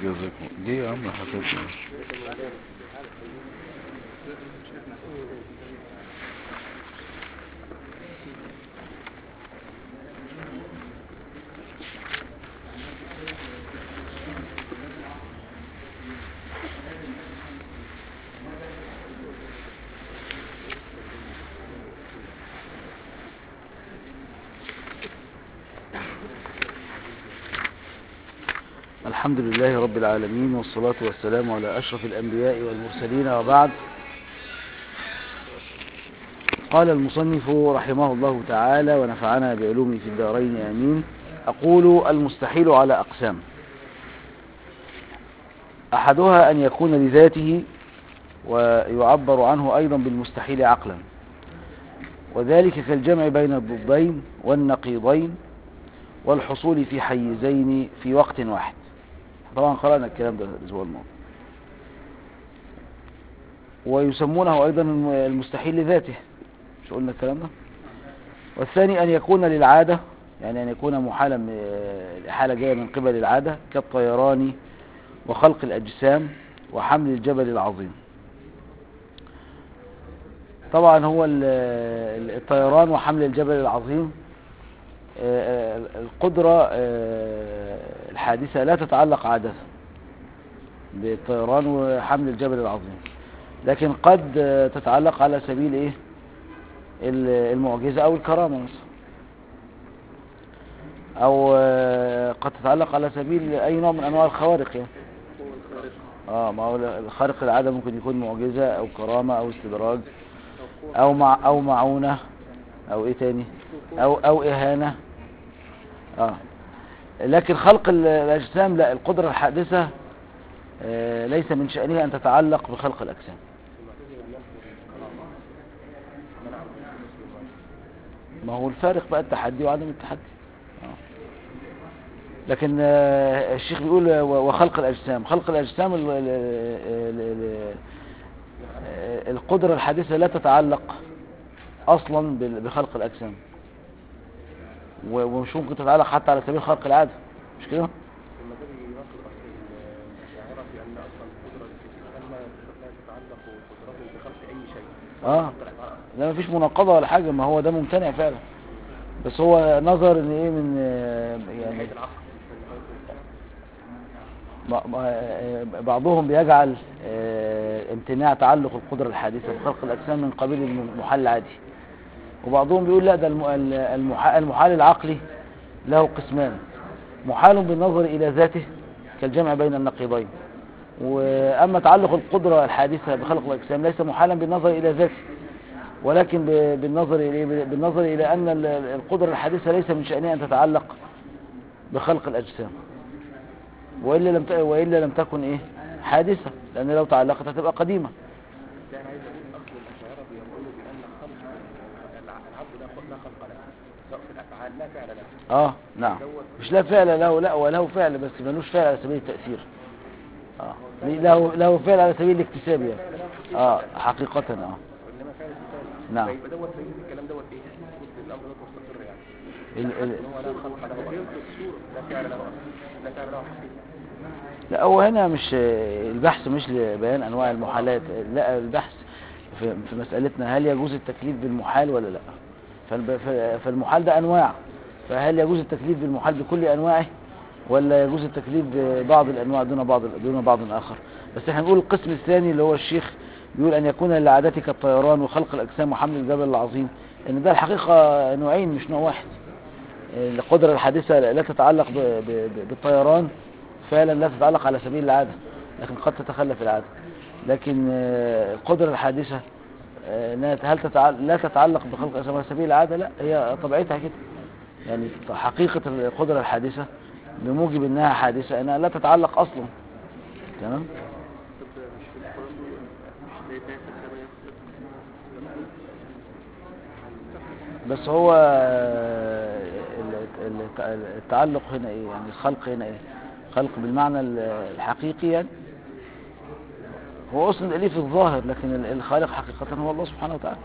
جزاكم جه يا عم حكيت الحمد لله رب العالمين والصلاة والسلام على أشرف الأنبياء والمرسلين وبعد قال المصنف رحمه الله تعالى ونفعنا بعلومه في الدارين آمين أقول المستحيل على أقسام أحدها أن يكون لذاته ويعبر عنه أيضا بالمستحيل عقلا وذلك كالجمع بين الضدين والنقيضين والحصول في حيزين في وقت واحد طبعا قرأنا الكلام ده الأسبوع الماضي ويسمونه أيضا المستحيل لذاته مش قلنا الكلام ده والثاني أن يكون للعادة يعني أن يكون محالا الإحالة جاية من قبل العادة كالطيران وخلق الأجسام وحمل الجبل العظيم طبعا هو الطيران وحمل الجبل العظيم القدرة الحادثة لا تتعلق عادة بالطيران وحمل الجبل العظيم لكن قد تتعلق على سبيل ايه المعجزة او الكرامة مثلا او قد تتعلق على سبيل اي نوع من انواع الخوارق يعني اه ما هو الخارق العادة ممكن يكون معجزة او كرامة او استدراج او مع او معونة او ايه تاني او او اهانة اه لكن خلق الاجسام لا القدرة الحادثة آه ليس من شأنها ان تتعلق بخلق الاجسام ما هو الفارق بقى التحدي وعدم التحدي آه. لكن آه الشيخ بيقول وخلق الاجسام خلق الاجسام ال ال ال القدرة الحادثة لا تتعلق اصلا بخلق الاجسام ومش ممكن تتعلق حتى على سبيل خلق العادة مش كده اه لا مفيش مناقضة ولا حاجة ما هو ده ممتنع فعلا بس هو نظر ان ايه من يعني بعضهم بيجعل امتناع تعلق القدرة الحادثة بخلق الأجسام من قبيل المحل العادي وبعضهم بيقول لا ده المحال العقلي له قسمان محال بالنظر إلى ذاته كالجمع بين النقيضين وأما تعلق القدرة الحادثة بخلق الأجسام ليس محالا بالنظر إلى ذاته ولكن بالنظر إلى بالنظر إلى أن القدرة الحادثة ليس من شأنها أن تتعلق بخلق الأجسام وإلا لم وإلا لم تكن إيه حادثة لأن لو تعلقت هتبقى قديمة اه نعم مش لا فعل له لا وله فعل بس ملوش فعل على سبيل التأثير اه له له فعل على سبيل الاكتساب يعني اه حقيقة اه نعم يبقى دوت الكلام دوت ايه الامر دوت مستقر يعني ال ال هو لا خلق له لا فعل له لا فعل له حقيقي لا هو هنا مش البحث مش لبيان انواع المحالات لا البحث في, في مسألتنا هل يجوز التكليف بالمحال ولا لا فالمحال ده انواع فهل يجوز التكليف بالمحال بكل انواعه ولا يجوز التكليف ببعض الانواع دون بعض دون بعض اخر بس احنا نقول القسم الثاني اللي هو الشيخ بيقول ان يكون لعادتك الطيران وخلق الاجسام وحمل الجبل العظيم ان ده الحقيقة نوعين مش نوع واحد القدرة الحادثة لا تتعلق بالطيران فعلا لا تتعلق على سبيل العادة لكن قد تتخلف العادة لكن القدرة الحادثة هل تتعلق لا تتعلق بخلق الأجسام على سبيل العادة لا هي طبيعتها كده يعني حقيقة القدرة الحادثة بموجب انها حادثة انها لا تتعلق اصلا تمام بس هو التعلق هنا ايه يعني الخلق هنا ايه خلق بالمعنى الحقيقي يعني هو اصلا اليه في الظاهر لكن الخالق حقيقة هو الله سبحانه وتعالى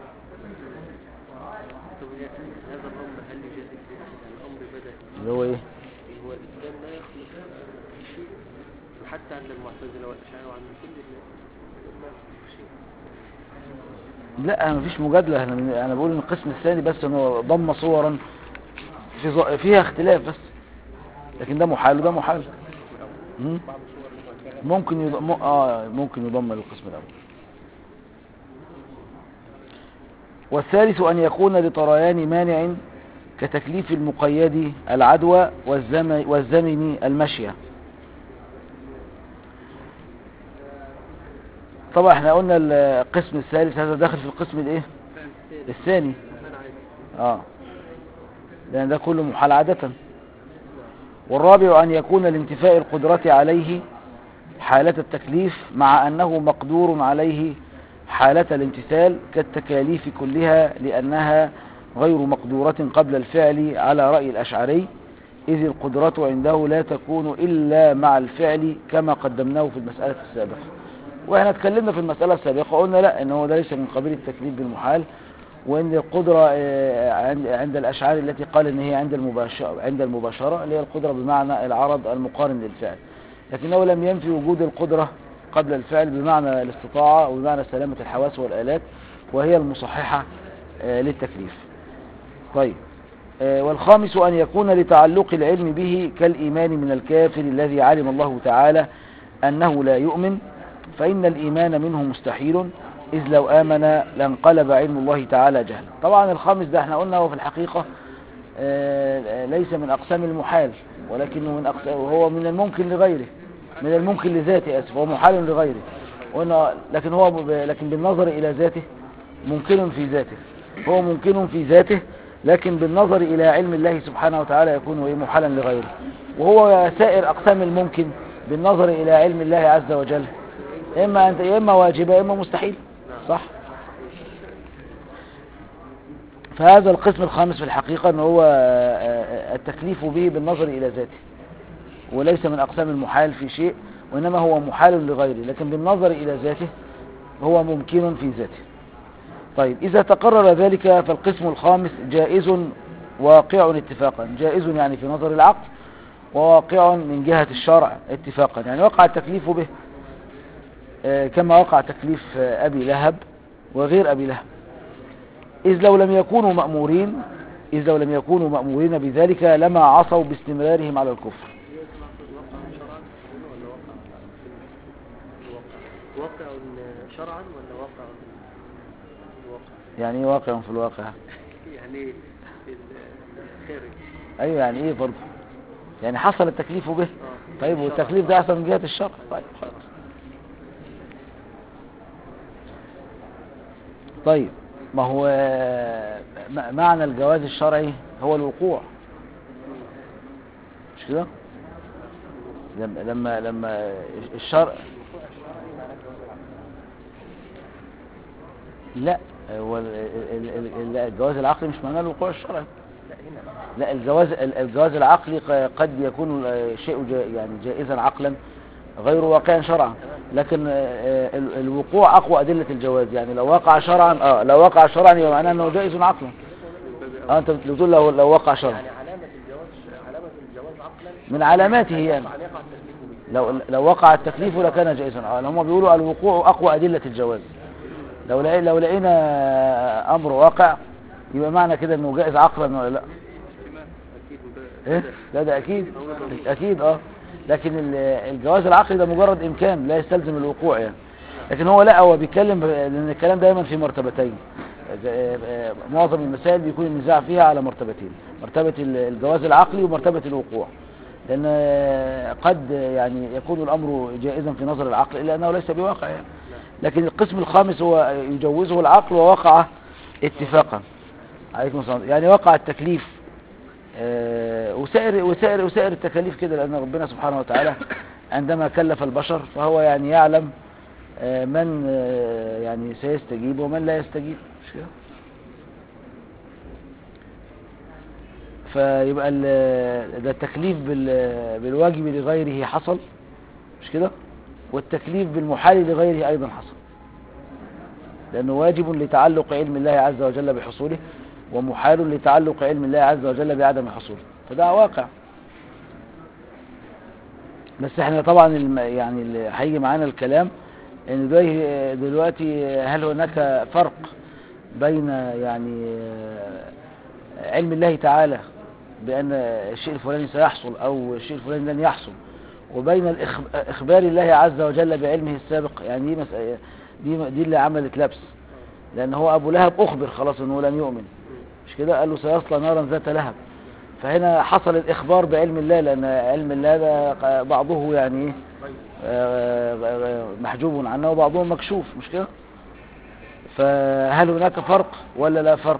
هذا الامر هل يجازي فيه الامر بدا اللي هو ايه هو الانسان لا يخلق شيء حتى عند المعتزلة والأشاعرة وعند كل الناس شيء لا مفيش مجادلة انا انا بقول ان القسم الثاني بس انه ضم صورا في ظ- فيها اختلاف بس لكن ده محال وده محال مم. ممكن يضم اه ممكن يضم للقسم الاول والثالث ان يكون لطريان مانع كتكليف المقيد العدوى والزمن والزمن المشية طبعا احنا قلنا القسم الثالث هذا داخل في القسم الايه الثاني اه لان ده كله محال عادة والرابع ان يكون لانتفاء القدرة عليه حالة التكليف مع انه مقدور عليه حالة الامتثال كالتكاليف كلها لانها غير مقدورة قبل الفعل على رأي الاشعري اذ القدرة عنده لا تكون الا مع الفعل كما قدمناه في المسألة السابقة واحنا اتكلمنا في المسألة السابقة قلنا لا ان هو ده ليس من قبيل التكليف بالمحال وان القدرة آه، عند عند الاشعار التي قال ان هي عند المباشرة عند المباشرة اللي هي القدرة بمعنى العرض المقارن للفعل لكنه لم ينفي وجود القدرة قبل الفعل بمعنى الاستطاعة وبمعنى سلامة الحواس والآلات وهي المصححة آه، للتكليف طيب آه، والخامس أن يكون لتعلق العلم به كالإيمان من الكافر الذي علم الله تعالى أنه لا يؤمن فإن الإيمان منه مستحيل إذ لو آمن لانقلب علم الله تعالى جهلا طبعا الخامس ده احنا قلنا هو في الحقيقة آه، ليس من أقسام المحال ولكنه من أقسام هو من الممكن لغيره من الممكن لذاته أسف هو محال لغيره قلنا لكن هو ب- لكن بالنظر إلى ذاته ممكن في ذاته هو ممكن في ذاته لكن بالنظر إلى علم الله سبحانه وتعالى يكون إيه محالا لغيره وهو سائر أقسام الممكن بالنظر إلى علم الله عز وجل إما أنت إما واجبة إما مستحيل صح فهذا القسم الخامس في الحقيقة أنه هو آه، آه، التكليف به بالنظر إلى ذاته وليس من أقسام المحال في شيء وإنما هو محال لغيره لكن بالنظر إلى ذاته هو ممكن في ذاته طيب إذا تقرر ذلك فالقسم الخامس جائز واقع اتفاقا جائز يعني في نظر العقل وواقع من جهة الشرع اتفاقا يعني وقع التكليف به آه، كما وقع تكليف آه، أبي لهب وغير أبي لهب إذ لو لم يكونوا مأمورين إذ لو لم يكونوا مأمورين بذلك لما عصوا باستمرارهم على الكفر واقع شرعا ولا واقع الواقع يعني ايه واقع في الواقع يعني الخارج ايوه يعني ايه برضه يعني حصل التكليف به اه طيب والتكليف ده احسن من جهة الشرع طيب خلاص طيب ما هو م- معنى الجواز الشرعي هو الوقوع مش كده لما لما لما الشرع لا هو ال- ال- ال- ال- الجواز العقلي مش معناه الوقوع الشرعي لا الجواز ال- الجواز العقلي ق- قد يكون آه، شيء جا- يعني جائزا عقلا غير واقعا شرعا لكن آه، آه، ال- الوقوع اقوى ادله الجواز يعني لو وقع شرعا اه لو وقع شرعا يبقى معناه انه جائز عقلا اه انت بتقول لو لو وقع شرعا يعني علامة الجواز علامة الجواز عقلا من علاماته يعني أن يقع التكليف به لو لو وقع التكليف لكان جائزا اه هم بيقولوا الوقوع اقوى ادله الجواز لو لقي لو لقينا امر واقع يبقى معنى كده انه جائز عقلا ولا لا أكيد ايه لا ده اكيد اكيد اه لكن ال- الجواز العقلي ده مجرد امكان لا يستلزم الوقوع يعني لكن هو لا هو بيتكلم ب- لان الكلام دايما في مرتبتين آه، آه، معظم المسائل بيكون النزاع فيها على مرتبتين مرتبة ال- الجواز العقلي ومرتبة الوقوع لان آه، قد يعني يكون الامر جائزا في نظر العقل الا انه ليس بواقع يعني لكن القسم الخامس هو يجوزه العقل ووقع اتفاقا عليكم السلام يعني وقع التكليف آه، وسائر وسائر وسائر التكاليف كده لأن ربنا سبحانه وتعالى عندما كلف البشر فهو يعني يعلم آه، من آه، يعني سيستجيب ومن لا يستجيب مش كده؟ فيبقى ال- ده التكليف بال- بالواجب لغيره حصل مش كده والتكليف بالمحال لغيره أيضا حصل لأنه واجب لتعلق علم الله عز وجل بحصوله ومحال لتعلق علم الله عز وجل بعدم حصوله فده واقع بس احنا طبعا الم... يعني اللي هيجي معانا الكلام ان دلوقتي دلوقتي هل هناك فرق بين يعني علم الله تعالى بان الشيء الفلاني سيحصل او الشيء الفلاني لن يحصل وبين الإخ- اخبار الله عز وجل بعلمه السابق يعني دي مسألة دي دي اللي عملت لبس لان هو ابو لهب اخبر خلاص انه لن يؤمن مش كده قال له سيصلى نارا ذات لهب فهنا حصل الاخبار بعلم الله لان علم الله ده بعضه يعني ايه آه، آه، محجوب عنه وبعضه مكشوف مش كده فهل هناك فرق ولا لا فرق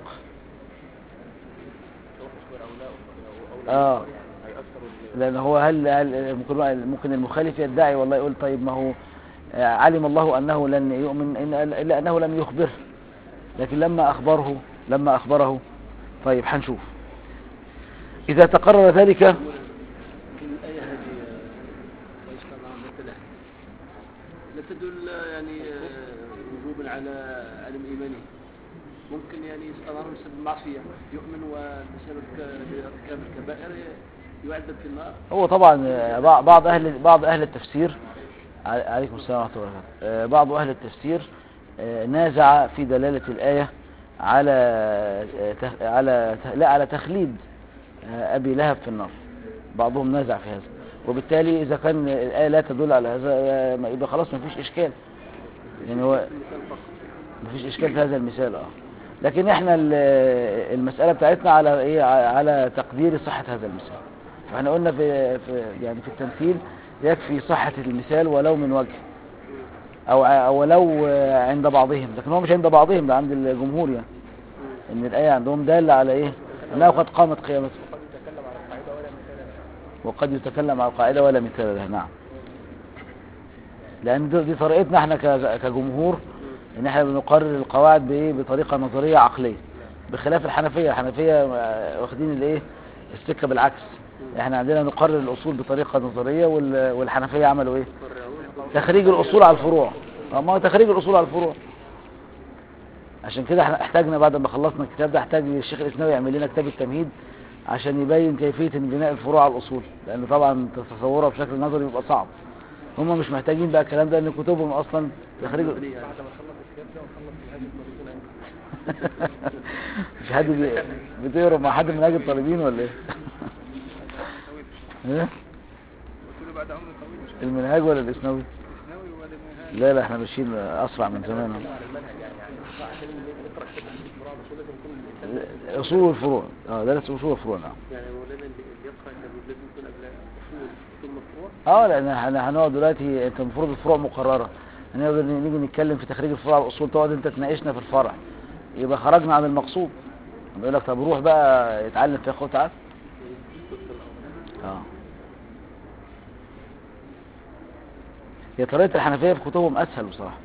اه لان هو هل, هل ممكن ممكن المخالف يدعي والله يقول طيب ما هو آه، علم الله انه لن يؤمن إن الا انه لم يخبره لكن لما اخبره لما اخبره طيب هنشوف اذا تقرر ذلك الآية هذه ويسمع مثلا لا تدل يعني آه، وجوبا على علم إيمانه ممكن يعني يسأل عنه بسبب المعصية يؤمن وبسبب ك- ارتكاب الكبائر يعذب في النار هو طبعا آه، بع- بعض اهل بعض اهل التفسير ع- عليكم السلام ورحمه الله وبركاته آه، بعض اهل التفسير آه، نازع في دلاله الايه على آه، تخ- على ت- لا على تخليد آه، ابي لهب في النار بعضهم نازع في هذا وبالتالي اذا كان الايه لا تدل على هذا آه، ما- يبقى خلاص ما فيش اشكال يعني هو مثال فقط مفيش اشكال في هذا المثال اه لكن احنا ال- المسألة بتاعتنا على ايه ع- على تقدير صحة هذا المثال فاحنا قلنا في, في يعني في التمثيل يكفي صحة المثال ولو من وجه او ع- او ولو آه، عند بعضهم لكن هو مش عند بعضهم ده عند الجمهور يعني ان الآية عندهم دالة على ايه انها قد قامت قيامته وقد يتكلم على القاعدة ولا مثال لها نعم لان دي دي طريقتنا احنا ك- كجمهور ان احنا بنقرر القواعد بايه بطريقه نظريه عقليه بخلاف الحنفيه الحنفيه آه، واخدين الايه السكه بالعكس احنا عندنا نقرر الاصول بطريقه نظريه وال- والحنفيه عملوا ايه تخريج الاصول على الفروع آه، ما هو تخريج الاصول على الفروع عشان كده احنا احتاجنا بعد ما خلصنا الكتاب ده احتاج الشيخ الاسناوي يعمل لنا كتاب التمهيد عشان يبين كيفيه بناء الفروع على الاصول لان طبعا تصورها بشكل نظري بيبقى صعب هم مش محتاجين بقى الكلام ده ان كتبهم اصلا تخريج مش حد بي... بتقرا مع حد من اجل الطالبين ولا ايه؟ ايه؟ قلت له بعد عمر طويل مش المنهاج ولا الاسنوي؟ ناوي ولا منهاج لا لا احنا ماشيين اسرع من زمان اهو. اصول الفروع اه درس اصول الفروع نعم يعني مولانا اللي اللي يقرأ كتاب لازم يكون قبل أصول ثم فروع اه لان احنا هنقعد دلوقتي انت المفروض الفروع مقرره هنقدر نيجي نتكلم في تخريج الفروع على الاصول تقعد انت تناقشنا في الفرع يبقى خرجنا عن المقصود بيقول لك طب روح بقى اتعلم فقه وتعال اه هي طريقه الحنفيه في كتبهم اسهل بصراحه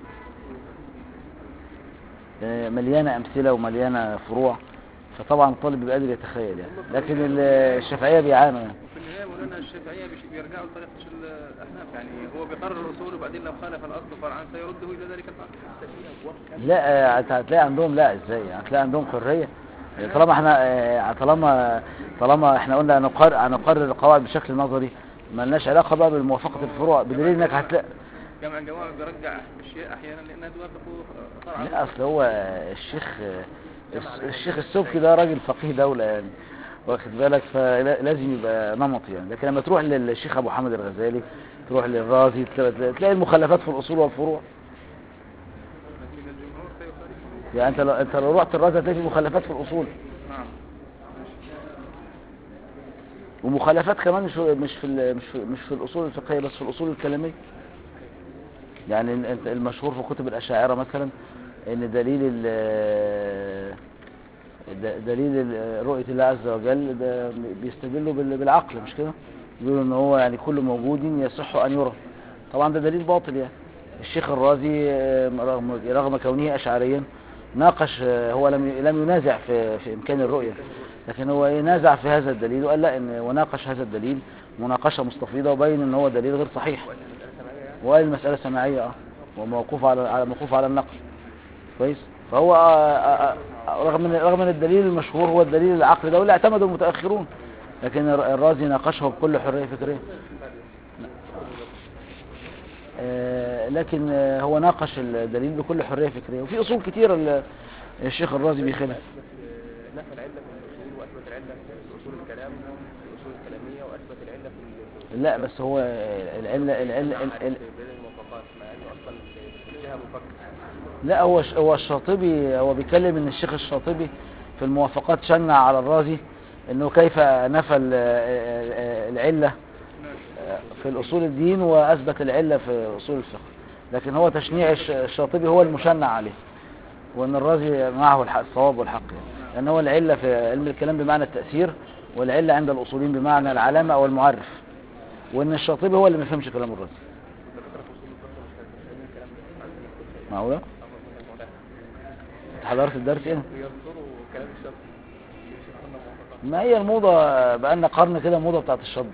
آه، مليانه امثله ومليانه فروع فطبعا الطالب بيبقى قادر يتخيل يعني لكن ال- الشافعيه بيعانوا يعني وفي النهايه مولانا الشافعيه بيش- بيرجعوا لطريقه الاحناف يعني هو بيقرر الاصول وبعدين لو خالف الاصل فرعا سيرده الى ذلك الاصل لا آه، هت- هتلاقي عندهم لا ازاي هتلاقي عندهم حريه طالما احنا آه، طالما طالما احنا قلنا هنقرر هنقرر القواعد بشكل نظري ما لناش علاقه بقى بموافقه الفروع بدليل انك هتلاقي جمع جوامع بيرجع اشياء احيانا لانها توافق فرعا لا اصل هو الشيخ الس- الشيخ السبكي ده راجل فقيه دولة يعني واخد بالك فلازم يبقى نمط يعني لكن لما تروح للشيخ ابو حامد الغزالي تروح للرازي تلاقي تلاقي المخلفات في الاصول والفروع لكن الجمهور سيخالف يعني انت لو انت لو رحت الرازي هتلاقي في مخلفات في الاصول نعم ومخالفات كمان مش في مش في ال- مش في, مش في الاصول الفقهيه بس في الاصول الكلاميه يعني ال- انت المشهور في كتب الاشاعره مثلا ان دليل ال- د- دليل ال- رؤيه الله عز وجل ده بيستدلوا بال- بالعقل مش كده بيقولوا ان هو يعني كل موجود يصح ان يرى طبعا ده دليل باطل يعني الشيخ الرازي آه، رغم رغم كونه اشعريا ناقش آه، هو لم لم ينازع في في امكان الرؤيه لكن هو إيه نازع في هذا الدليل وقال لا ان وناقش هذا الدليل مناقشه مستفيضه وبين ان هو دليل غير صحيح وقال المساله سماعيه اه وموقوف على على موقوف على النقل كويس فهو آه، آه، آه، رغم من رغم ان الدليل المشهور هو الدليل العقلي ده واللي اعتمده المتاخرون لكن الر- الرازي ناقشه بكل حريه فكريه آه، لكن آه، هو ناقش الدليل بكل حرية فكرية وفي أصول كتيرة ال- الشيخ الرازي بيخلها نفى العلة في الأصول وأثبت العلة في أصول الكلام في الأصول الكلامية وأثبت العلة في لا بس هو العلة العلة ال- ال- بين الموافقات مع إنه أصلا فيها مفكر لا هو ش- هو الشاطبي هو بيتكلم ان الشيخ الشاطبي في الموافقات شنع على الرازي انه كيف نفى ال- العلة في الأصول الدين وأثبت العلة في أصول الفقه لكن هو تشنيع الش- الشاطبي هو المشنع عليه وأن الرازي معه الحق الصواب والحق يعني. لأن هو العلة في علم الكلام بمعنى التأثير والعلة عند الأصوليين بمعنى العلامة أو المعرف وأن الشاطبي هو اللي ما يفهمش كلام الرازي معقولة؟ أنت حضرت الدرس هنا؟ ينصروا كلام الشاب ما هي الموضة بقالنا قرن كده موضة بتاعت الشطبي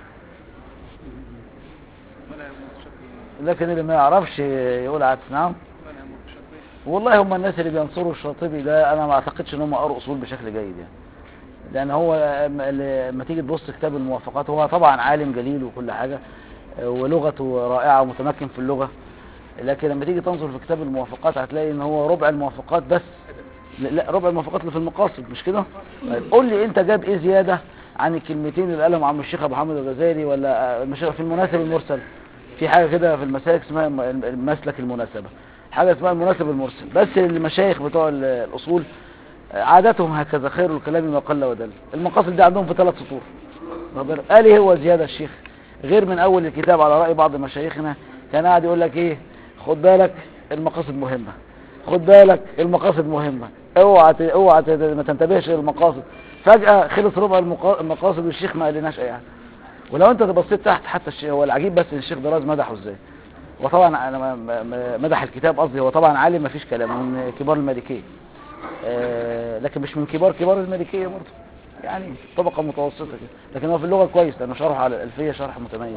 ولا يموت الشافعي لكن اللي ما يعرفش يقول عدس نعم ولا يموت الشافعي والله هم الناس اللي بينصروا الشاطبي ده انا ما اعتقدش ان هم قروا اصول بشكل جيد يعني لان هو لما- لما تيجي تبص كتاب الموافقات هو طبعا عالم جليل وكل حاجة ولغته رائعة ومتمكن في اللغة لكن لما تيجي تنظر في كتاب الموافقات هتلاقي ان هو ربع الموافقات بس لا لا، ربع الموافقات اللي في المقاصد مش كده طيب قول لي انت جاب ايه زيادة عن الكلمتين اللي قالهم عم الشيخ ابو حامد الغزالي ولا المشايخ في المناسب المرسل في حاجة كده في المسالك اسمها الم- المسلك المناسبة حاجة اسمها المناسب المرسل بس المشايخ بتوع ال- الأصول عادتهم هكذا خير الكلام ما قل ودل المقاصد دي عندهم في ثلاث سطور واخد بالك؟ قال ايه هو زيادة الشيخ غير من أول الكتاب على رأي بعض مشايخنا كان قاعد يقول لك ايه خد بالك المقاصد مهمة خد بالك المقاصد مهمة اوعى ت- اوعى ت- ما تنتبهش للمقاصد فجأة خلص ربع المقا- المقاصد والشيخ ما قالناش اي حاجة ولو انت بصيت تحت حتى الشيخ هو العجيب بس ان الشيخ دراز مدحه ازاي وطبعا انا ما- ما- ما- مدح الكتاب قصدي هو طبعا عالم ما فيش كلام من كبار المالكيه آه، لكن مش من كبار كبار المالكيه برضه يعني طبقه متوسطه كده لكن هو في اللغه كويس لانه شرح على الالفيه شرح متميز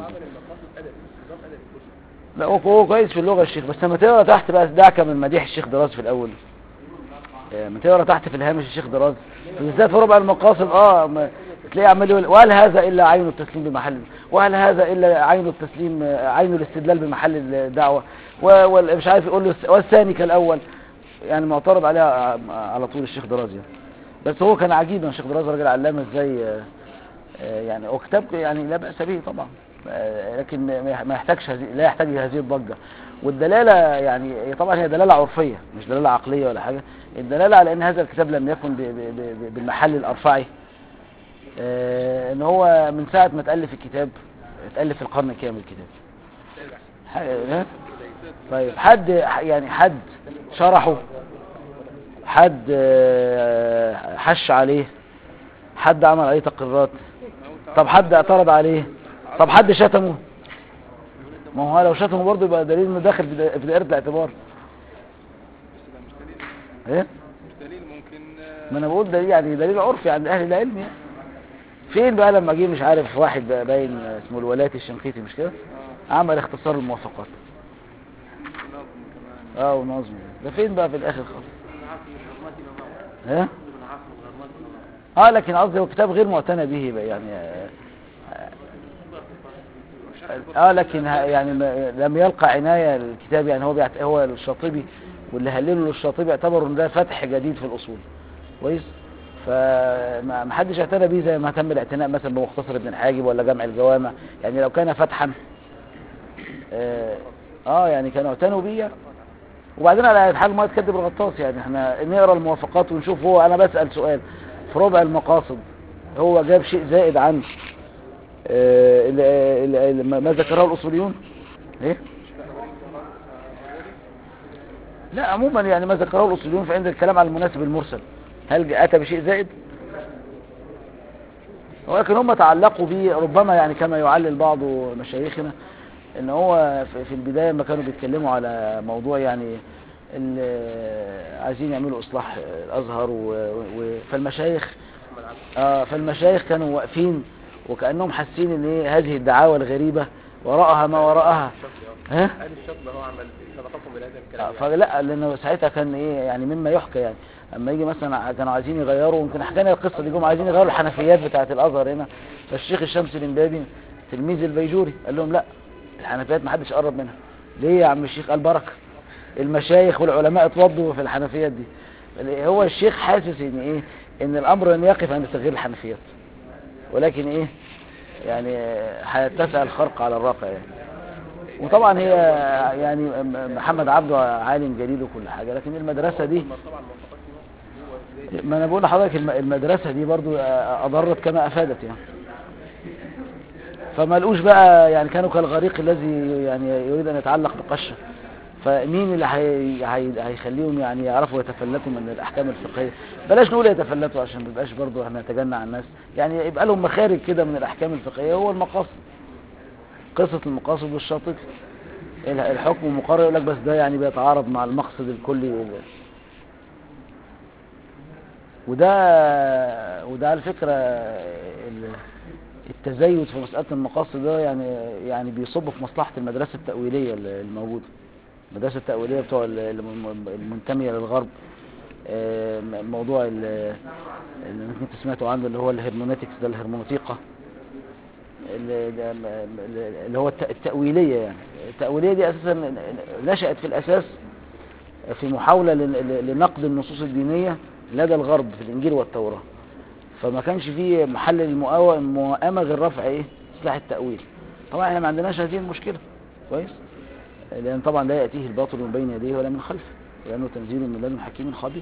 لا هو هو كويس في اللغه الشيخ بس لما تقرا تحت بقى دعك من مديح الشيخ دراز في الاول آه، لما تقرا تحت في الهامش الشيخ دراز بالذات في ربع المقاصد اه ما- تلاقيه عمال يقول وهل هذا الا عين التسليم بمحل وهل هذا الا عين التسليم آه، عين الاستدلال بمحل الدعوه ومش عارف يقول له والثاني كالاول يعني معترض عليها ع- على طول الشيخ دراز يعني بس هو كان عجيب ان الشيخ دراز راجل علامه ازاي آه، آه، يعني هو كتاب يعني لا باس به طبعا آه، لكن ما ما يحتاجش هذه لا يحتاج هذه الضجه والدلاله يعني هي طبعا هي دلاله عرفيه مش دلاله عقليه ولا حاجه الدلاله على ان هذا الكتاب لم يكن ب- ب- ب- بالمحل الارفعي آه، ان هو من ساعه ما تالف الكتاب اتالف في القرن كام الكتاب ح- ها؟ طيب حد يعني حد شرحه حد آه، حش عليه حد عمل عليه تقريرات طب حد اعترض عليه طب حد شتمه ما هو لو شتمه برضه يبقى دليل انه داخل في دا- في دائره الاعتبار بس ده مش دليل ايه مش دليل ممكن آه، ما انا بقول دليل يعني دليل عرفي عند اهل العلم يعني فين بقى لما جه مش عارف واحد بقى باين اسمه الولاتي الشنقيطي مش كده عمل اختصار الموافقات نظم كمان اه ونظم ده فين بقى في الاخر خالص ها اه لكن قصدي هو كتاب غير معتنى به بقى يعني آه، اه لكن ه- يعني ما- لم يلقى عناية الكتاب يعني هو بيعت... هو الشاطبي واللي هلله للشاطبي اعتبروا ان ده فتح جديد في الاصول كويس فما ما حدش اعتنى بيه زي ما تم الاعتناء مثلا بمختصر ابن الحاجب ولا جمع الجوامع يعني لو كان فتحا اه, آه يعني كانوا اعتنوا بيه يعني. وبعدين على الحال ما تكذب الغطاس يعني احنا نقرا الموافقات ونشوف هو انا بسأل سؤال في ربع المقاصد هو جاب شيء زائد عن آه، ال- ال- ال- ما ما ذكره الاصوليون ايه لا عموما يعني ما ذكره الاصوليون فعند الكلام على المناسب المرسل هل اتى بشيء زائد ولكن هم تعلقوا به ربما يعني كما يعلل بعض مشايخنا ان هو في في البدايه لما كانوا بيتكلموا على موضوع يعني ال- عايزين يعملوا اصلاح الازهر و... و... فالمشايخ آه فالمشايخ كانوا واقفين وكانهم حاسين ان ايه هذه الدعاوى الغريبه وراءها ما وراءها ها هل الشاب هو عمل سبقكم بهذا آه، الكلام يعني؟ فلا لانه ساعتها كان ايه يعني مما يحكى يعني اما يجي مثلا كانوا عايزين يغيروا يمكن حكينا القصه دي جم عايزين يغيروا الحنفيات بتاعه الازهر هنا فالشيخ الشمس الامبابي تلميذ البيجوري قال لهم لا الحنفيات ما حدش قرب منها ليه يا عم الشيخ قال بركة المشايخ والعلماء اتوضوا في الحنفيات دي هو الشيخ حاسس ان ايه ان الامر لن يقف عند تغيير الحنفيات ولكن ايه يعني هيتسع الخرق على الراقع يعني وطبعا هي يعني م- محمد عبده عالم جليل وكل حاجة لكن المدرسة دي طبعا موافقات هو ازاي ما انا بقول لحضرتك الم- المدرسة دي برضو اضرت كما افادت يعني فما لقوش بقى يعني كانوا كالغريق الذي يعني يريد ان يتعلق بقشة فمين اللي هي- هي- هيخليهم يعني يعرفوا يتفلتوا من الاحكام الفقهية بلاش نقول يتفلتوا عشان ما يبقاش برضو احنا نتجنى على الناس يعني يبقى لهم مخارج كده من الاحكام الفقهية هو المقاصد قصة المقاصد والشاطئ الحكم مقرر يقول لك بس ده يعني بيتعارض مع المقصد الكلي لل- وده وده على فكرة ال- التزايد في مسألة المقاصد ده يعني يعني بيصب في مصلحة المدرسة التأويلية الموجودة المدرسة التأويلية بتوع ال- الم- المنتمية للغرب آه، م- موضوع ال- اللي ممكن انت سمعتوا عنه اللي هو الهرمونيتكس ده الهرمونوتيقة ال- ال- اللي هو الت- التأويلية يعني التأويلية دي أساسا نشأت في الأساس في محاولة لن- ل- لنقد النصوص الدينية لدى الغرب في الإنجيل والتوراة فما كانش فيه محل المؤاوى- الموائمة غير رفع إيه سلاح التأويل طبعا احنا ما عندناش هذه المشكلة كويس لأن طبعا لا يأتيه الباطل من بين يديه ولا من خلفه لأنه تنزيل من لدن حكيم خبير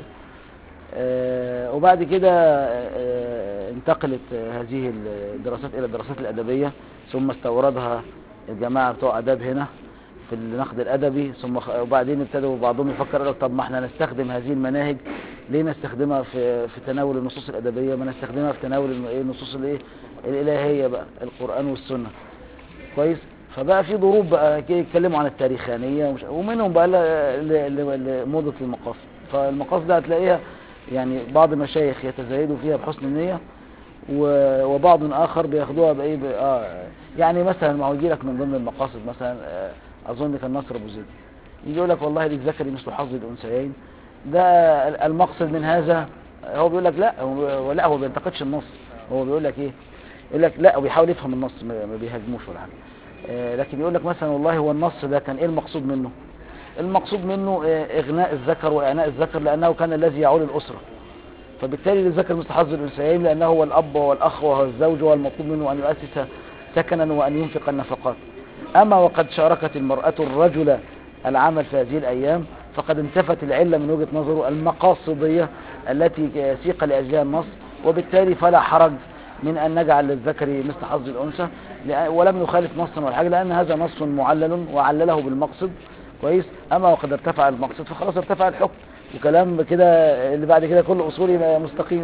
آه، وبعد كده آه، انتقلت آه، هذه الدراسات إلى الدراسات الأدبية ثم استوردها الجماعة بتوع أداب هنا في النقد الأدبي ثم خ- وبعدين ابتدوا بعضهم يفكر يقول لك طب ما احنا نستخدم هذه المناهج ليه نستخدمها في في تناول النصوص الأدبية ما نستخدمها في تناول الم- إيه النصوص الايه الإلهية بقى القرآن والسنة كويس فبقى في ضروب بقى كي- يتكلموا عن التاريخانية ومش- ومنهم بقى ل- ل- ل- موضة المقاصد فالمقاصد دي هتلاقيها يعني بعض المشايخ يتزايدوا فيها بحسن النية و- وبعض آخر بياخدوها بإيه ب- آه يعني مثلا ما هو يجي لك من ضمن المقاصد مثلا آه، أظن كان نصر أبو زيد يجي يقول لك والله للذكر مثل حظ الأنثيين ده ال- المقصد من هذا هو بيقول لك لا هو لا هو بينتقدش النص هو بيقول لك ايه يقول لك لا وبيحاول يفهم النص ما ما بيهاجموش ولا حاجه آه، لكن يقول لك مثلا والله هو النص ده كان ايه المقصود منه المقصود منه آه، اغناء الذكر واعناء الذكر لانه كان الذي يعول الاسره فبالتالي للذكر مثل حظ الانثيين لانه هو الاب والاخ وهو الزوج والمطلوب منه ان يؤسس سكنا وان ينفق النفقات اما وقد شاركت المراه الرجل العمل في هذه الايام فقد انتفت العله من وجهه نظره المقاصديه التي سيق لاجلها النص وبالتالي فلا حرج من ان نجعل للذكر مثل حظ الانثى لأ- ولم يخالف نصا ولا حاجه لان هذا نص معلل وعلله بالمقصد كويس اما وقد ارتفع المقصد فخلاص ارتفع الحكم وكلام كده اللي بعد كده كل اصولي مستقيم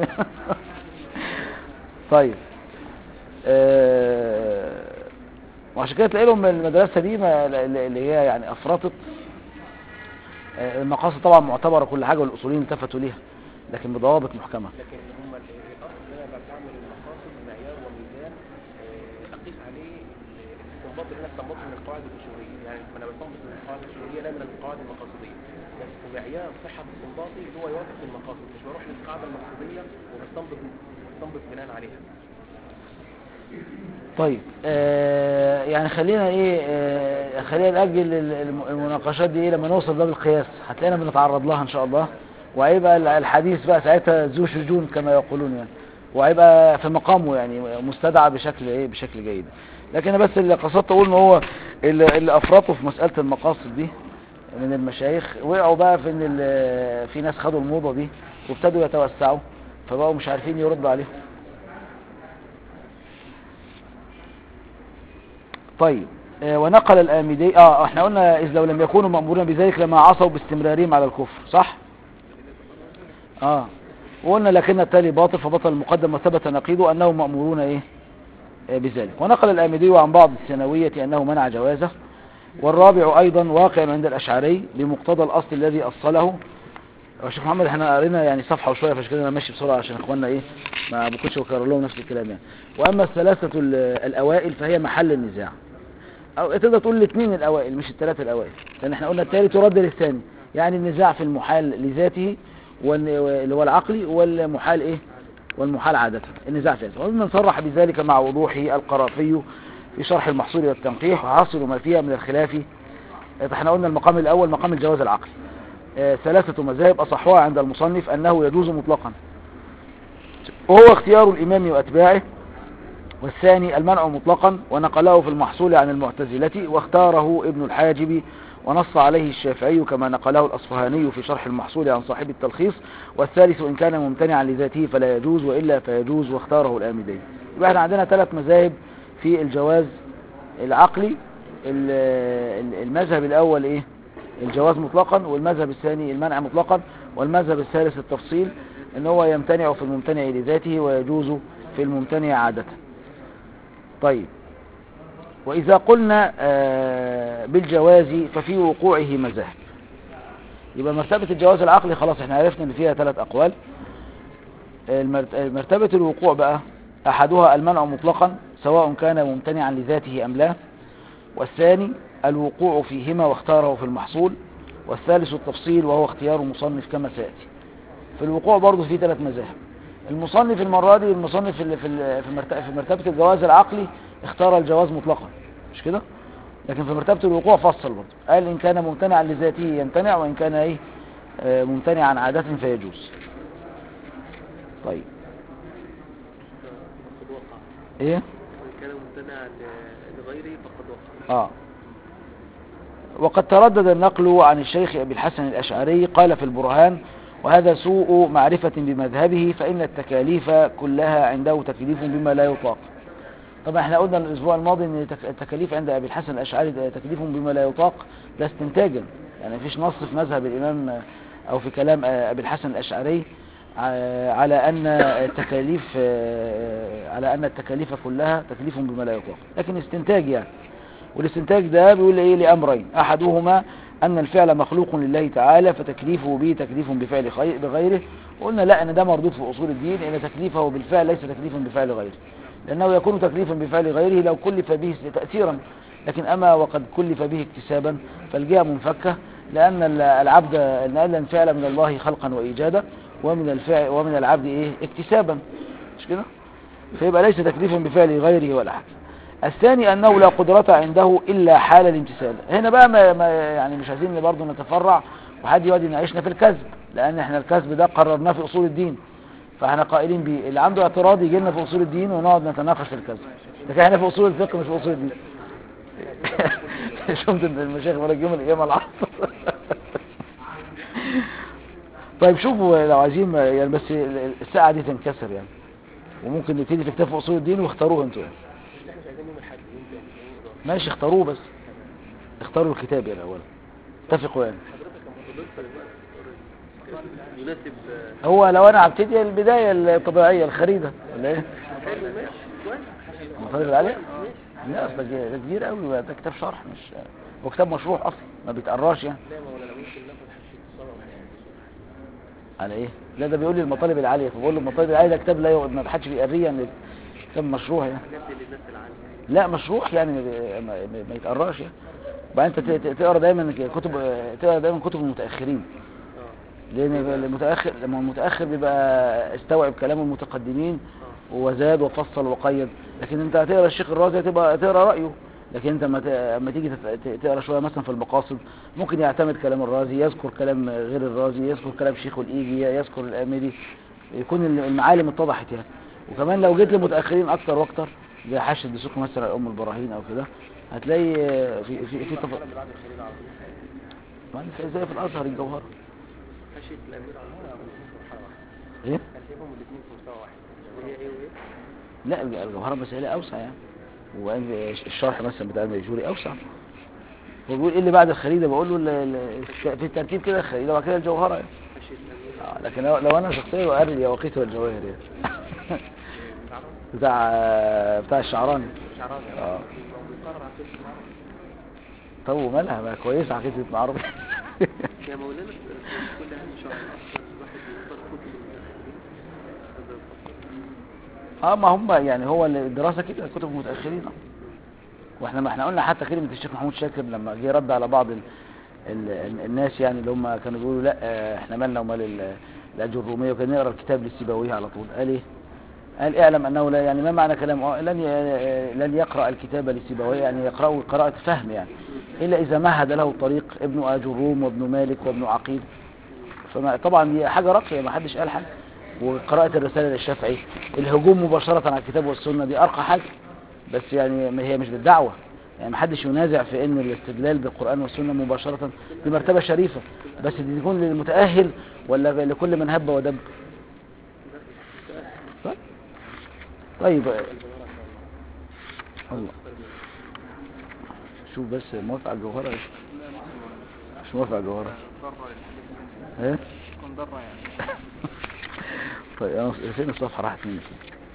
طيب آه، وعشان كده تلاقي لهم المدرسه دي ما- اللي هي يعني افرطت آه، المقاصد طبعا معتبره كل حاجه والاصوليين التفتوا ليها لكن بضوابط محكمه لكن هم ال- الاصل ان انا بعمل المقاصد معيار وميزان آه، اقيس عليه ال- الاستنباط اللي انا استنبطه من القواعد الاصوليه يعني انا بستنبط من القواعد الاصوليه لا من القواعد المقاصديه بس معيار صحه استنباطي اللي هو يوافق المقاصد مش بروح للقاعده المقصوديه وبستنبط بستنبط بناء عليها طيب آه يعني خلينا ايه آه خلينا نأجل ال- الم- المناقشات دي ايه لما نوصل باب القياس هتلاقينا بنتعرض لها ان شاء الله وهيبقى ال- الحديث بقى ساعتها ذو شجون كما يقولون يعني وهيبقى في مقامه يعني مستدعى بشكل ايه بشكل جيد لكن انا بس اللي قصدت اقول ان هو اللي, اللي افرطوا في مسألة المقاصد دي من المشايخ وقعوا بقى في ان ال- في ناس خدوا الموضة دي وابتدوا يتوسعوا فبقوا مش عارفين يردوا عليهم طيب آه، ونقل الآمدي اه احنا قلنا إذ لو لم يكونوا مأمورين بذلك لما عصوا باستمرارهم على الكفر صح اه وقلنا لكن التالي باطل فبطل المقدم وثبت نقيضه أنهم مأمورون ايه آه، بذلك ونقل الآمدي عن بعض الثانوية أنه منع جوازه والرابع أيضا واقع عند الأشعري بمقتضى الأصل الذي أصله يا شيخ محمد احنا قرينا يعني صفحة وشوية فعشان كده انا ماشي بسرعة عشان اخواننا ايه ما بكونش بكرر لهم نفس الكلام يعني واما الثلاثة ال- الاوائل فهي محل النزاع او تقدر تقول الاثنين الاوائل مش الثلاثة الاوائل لان احنا قلنا الثالث يرد للثاني يعني النزاع في المحال لذاته وال- اللي هو العقلي والمحال ايه والمحال عادة النزاع في هذا ومن صرح بذلك مع وضوحه القرافي في شرح المحصول والتنقيح وحاصل ما فيها من الخلاف احنا قلنا المقام الاول مقام الجواز العقلي آه، ثلاثة مذاهب أصحها عند المصنف أنه يجوز مطلقا وهو اختيار الإمام وأتباعه والثاني المنع مطلقا ونقله في المحصول عن المعتزلة واختاره ابن الحاجب ونص عليه الشافعي كما نقله الأصفهاني في شرح المحصول عن صاحب التلخيص والثالث إن كان ممتنعا لذاته فلا يجوز وإلا فيجوز واختاره الآمدين يبقى احنا عندنا ثلاث مذاهب في الجواز العقلي ال- ال- المذهب الأول إيه الجواز مطلقا والمذهب الثاني المنع مطلقا والمذهب الثالث التفصيل ان هو يمتنع في الممتنع لذاته ويجوز في الممتنع عادة طيب وإذا قلنا آه، بالجواز ففي وقوعه مذاهب يبقى مرتبة الجواز العقلي خلاص احنا عرفنا ان فيها ثلاث أقوال المرت- مرتبة الوقوع بقى أحدها المنع مطلقا سواء كان ممتنعا لذاته أم لا والثاني الوقوع فيهما واختاره في المحصول والثالث التفصيل وهو اختيار مصنف كما سيأتي في الوقوع برضه في ثلاث مذاهب المصنف المرة دي المصنف اللي في ال- في مرت- في مرتبة الجواز العقلي اختار الجواز مطلقا مش كده لكن في مرتبة الوقوع فصل برضه قال إن كان ممتنعا لذاته يمتنع وإن كان إيه آه، ممتنعا عادة فيجوز طيب فقد وقع ايه وإن كان ممتنعا ل- لغيره فقد وقع اه وقد تردد النقل عن الشيخ أبي الحسن الأشعري قال في البرهان وهذا سوء معرفة بمذهبه فإن التكاليف كلها عنده تكليف بما لا يطاق طبعا احنا قلنا الأسبوع الماضي ان تك- التكاليف عند أبي الحسن الأشعري ده تكليف بما لا يطاق ده استنتاجا يعني مفيش نص في مذهب الإمام آه، أو في كلام آه، أبي الحسن الأشعري آه، على أن التكاليف آه، على أن التكاليف كلها تكليف بما لا يطاق لكن استنتاج يعني والاستنتاج ده بيقول ايه لامرين احدهما ان الفعل مخلوق لله تعالى فتكليفه به تكليف بفعل خي- بغيره وقلنا لا ان ده مردود في اصول الدين ان تكليفه بالفعل ليس تكليفا بفعل غيره لانه يكون تكليفا بفعل غيره لو كلف به تاثيرا لكن اما وقد كلف به اكتسابا فالجهه منفكه لان ال- العبد لان الفعل من الله خلقا وايجادا ومن الفعل ومن العبد ايه اكتسابا مش كده فيبقى ليس تكليفا بفعل غيره ولا حاجه الثاني أنه لا قدرة عنده إلا حال الامتثال هنا بقى ما ما يعني مش عايزين برضه نتفرع وحد يقعد يناقشنا في الكذب لأن احنا الكذب ده قررناه في أصول الدين فاحنا قائلين بيه اللي عنده اعتراض يجي لنا في أصول الدين ونقعد نتناقش في الكذب لكن احنا في أصول الفقه مش في أصول الدين شفت ان المشايخ بيقول لك يوم القيامة العصر طيب شوفوا لو عايزين يعني بس الساعة دي تنكسر يعني وممكن نبتدي في كتاب في أصول الدين واختاروه انتوا يعني احنا مش عايزين يوم الاحد يوم تاني يوم إضافي. ماشي اختاروه بس اختاروا الكتاب يعني اولا اتفقوا يعني حضرتك لما تضيف دلوقتي يناسب آه، هو لو انا هبتدي البدايه الطبيعيه الخريده ولا ايه حلو ماشي كويس المطالب العاليه لا اصل ده ده كبير قوي بقى ده كتاب شرح مش هو كتاب مشروح اصلا ما بيتقراش يعني لا ما ولا ممكن ناخد حشية الصلاة على ايه لا ده بيقول لي المطالب العاليه فبقول له المطالب العاليه ده كتاب لا يقعد ما حدش بيقريه يعني كتاب مشروح يعني نادي للناس العالية لا مشروح يعني ما, بي- ما, ما- ما يتقراش يعني وبعدين انت ت- ت- تقرا دايما كتب تقرا دايما كتب المتاخرين اه لان المتاخر لما المتاخر بيبقى استوعب كلام المتقدمين وزاد وفصل وقيد لكن انت هتقرا الشيخ الرازي هتبقى تقرا رايه لكن انت لما ت- اما تيجي تت- ت- تقرا شويه مثلا في المقاصد ممكن يعتمد كلام الرازي يذكر كلام غير الرازي يذكر كلام شيخ الايجي يذكر الامري يكون المعالم اتضحت يعني وكمان لو جيت لمتاخرين اكتر واكتر زي حاشد الدسوق مثلا ام البراهين او كده هتلاقي في في في تف... بعد الخليل على طول ما زي في الازهر الجوهره حشية الأمير على طول ايه كان سيبهم الاثنين في مستوى واحد هي ايه وايه لا الجوهرة مسألة أوسع يعني وبعدين الشرح مثلا بتاع الميجوري أوسع هو بيقول إيه اللي بعد الخريدة بقول له ال- ال- في الترتيب كده الخريدة وبعد كده الجوهرة يعني. حشية الأمير آه، لكن لو لو أنا شخصيا بقرر اليواقيت والجواهر يعني بتاع بتاع الشعراني شعراني اه بيقرر عقيدة العرب طب ومالها ما كويسة عقيدة ابن عربي يا مولانا في كل هذه شرح أصلا الواحد يختار كتب المتأخرين هذا الفصل اه ما هم يعني هو الدراسة كده كتب المتأخرين آه. واحنا ما احنا قلنا حتى كلمة الشيخ محمود شاكر لما جه رد على بعض ال ال ال الناس يعني اللي هم كانوا بيقولوا لا آه، احنا مالنا ومال ال- الأجر الرومية وكان نقرا الكتاب للسيبويه على طول قال ايه قال اعلم انه لا يعني ما معنى كلامه آه، لن ي- لن يقرا الكتاب لسيبويه يعني يقراه قراءه فهم يعني الا اذا مهد له الطريق ابن اجروم وابن مالك وابن عقيل فما طبعا دي حاجه راقيه ما حدش قال حاجه وقراءه الرساله للشافعي الهجوم مباشره على الكتاب والسنه دي ارقى حاجه بس يعني ما هي مش بالدعوه يعني ما حدش ينازع في ان الاستدلال بالقران والسنه مباشره دي مرتبه شريفه بس دي تكون للمتاهل ولا لكل من هب ودب طيب طيب الله شوف بس موافق على الجوهرة إيش؟ مش موافق على الجوهرة ايه تكون ضرة يعني طيب انا فين الصفحة راحت مني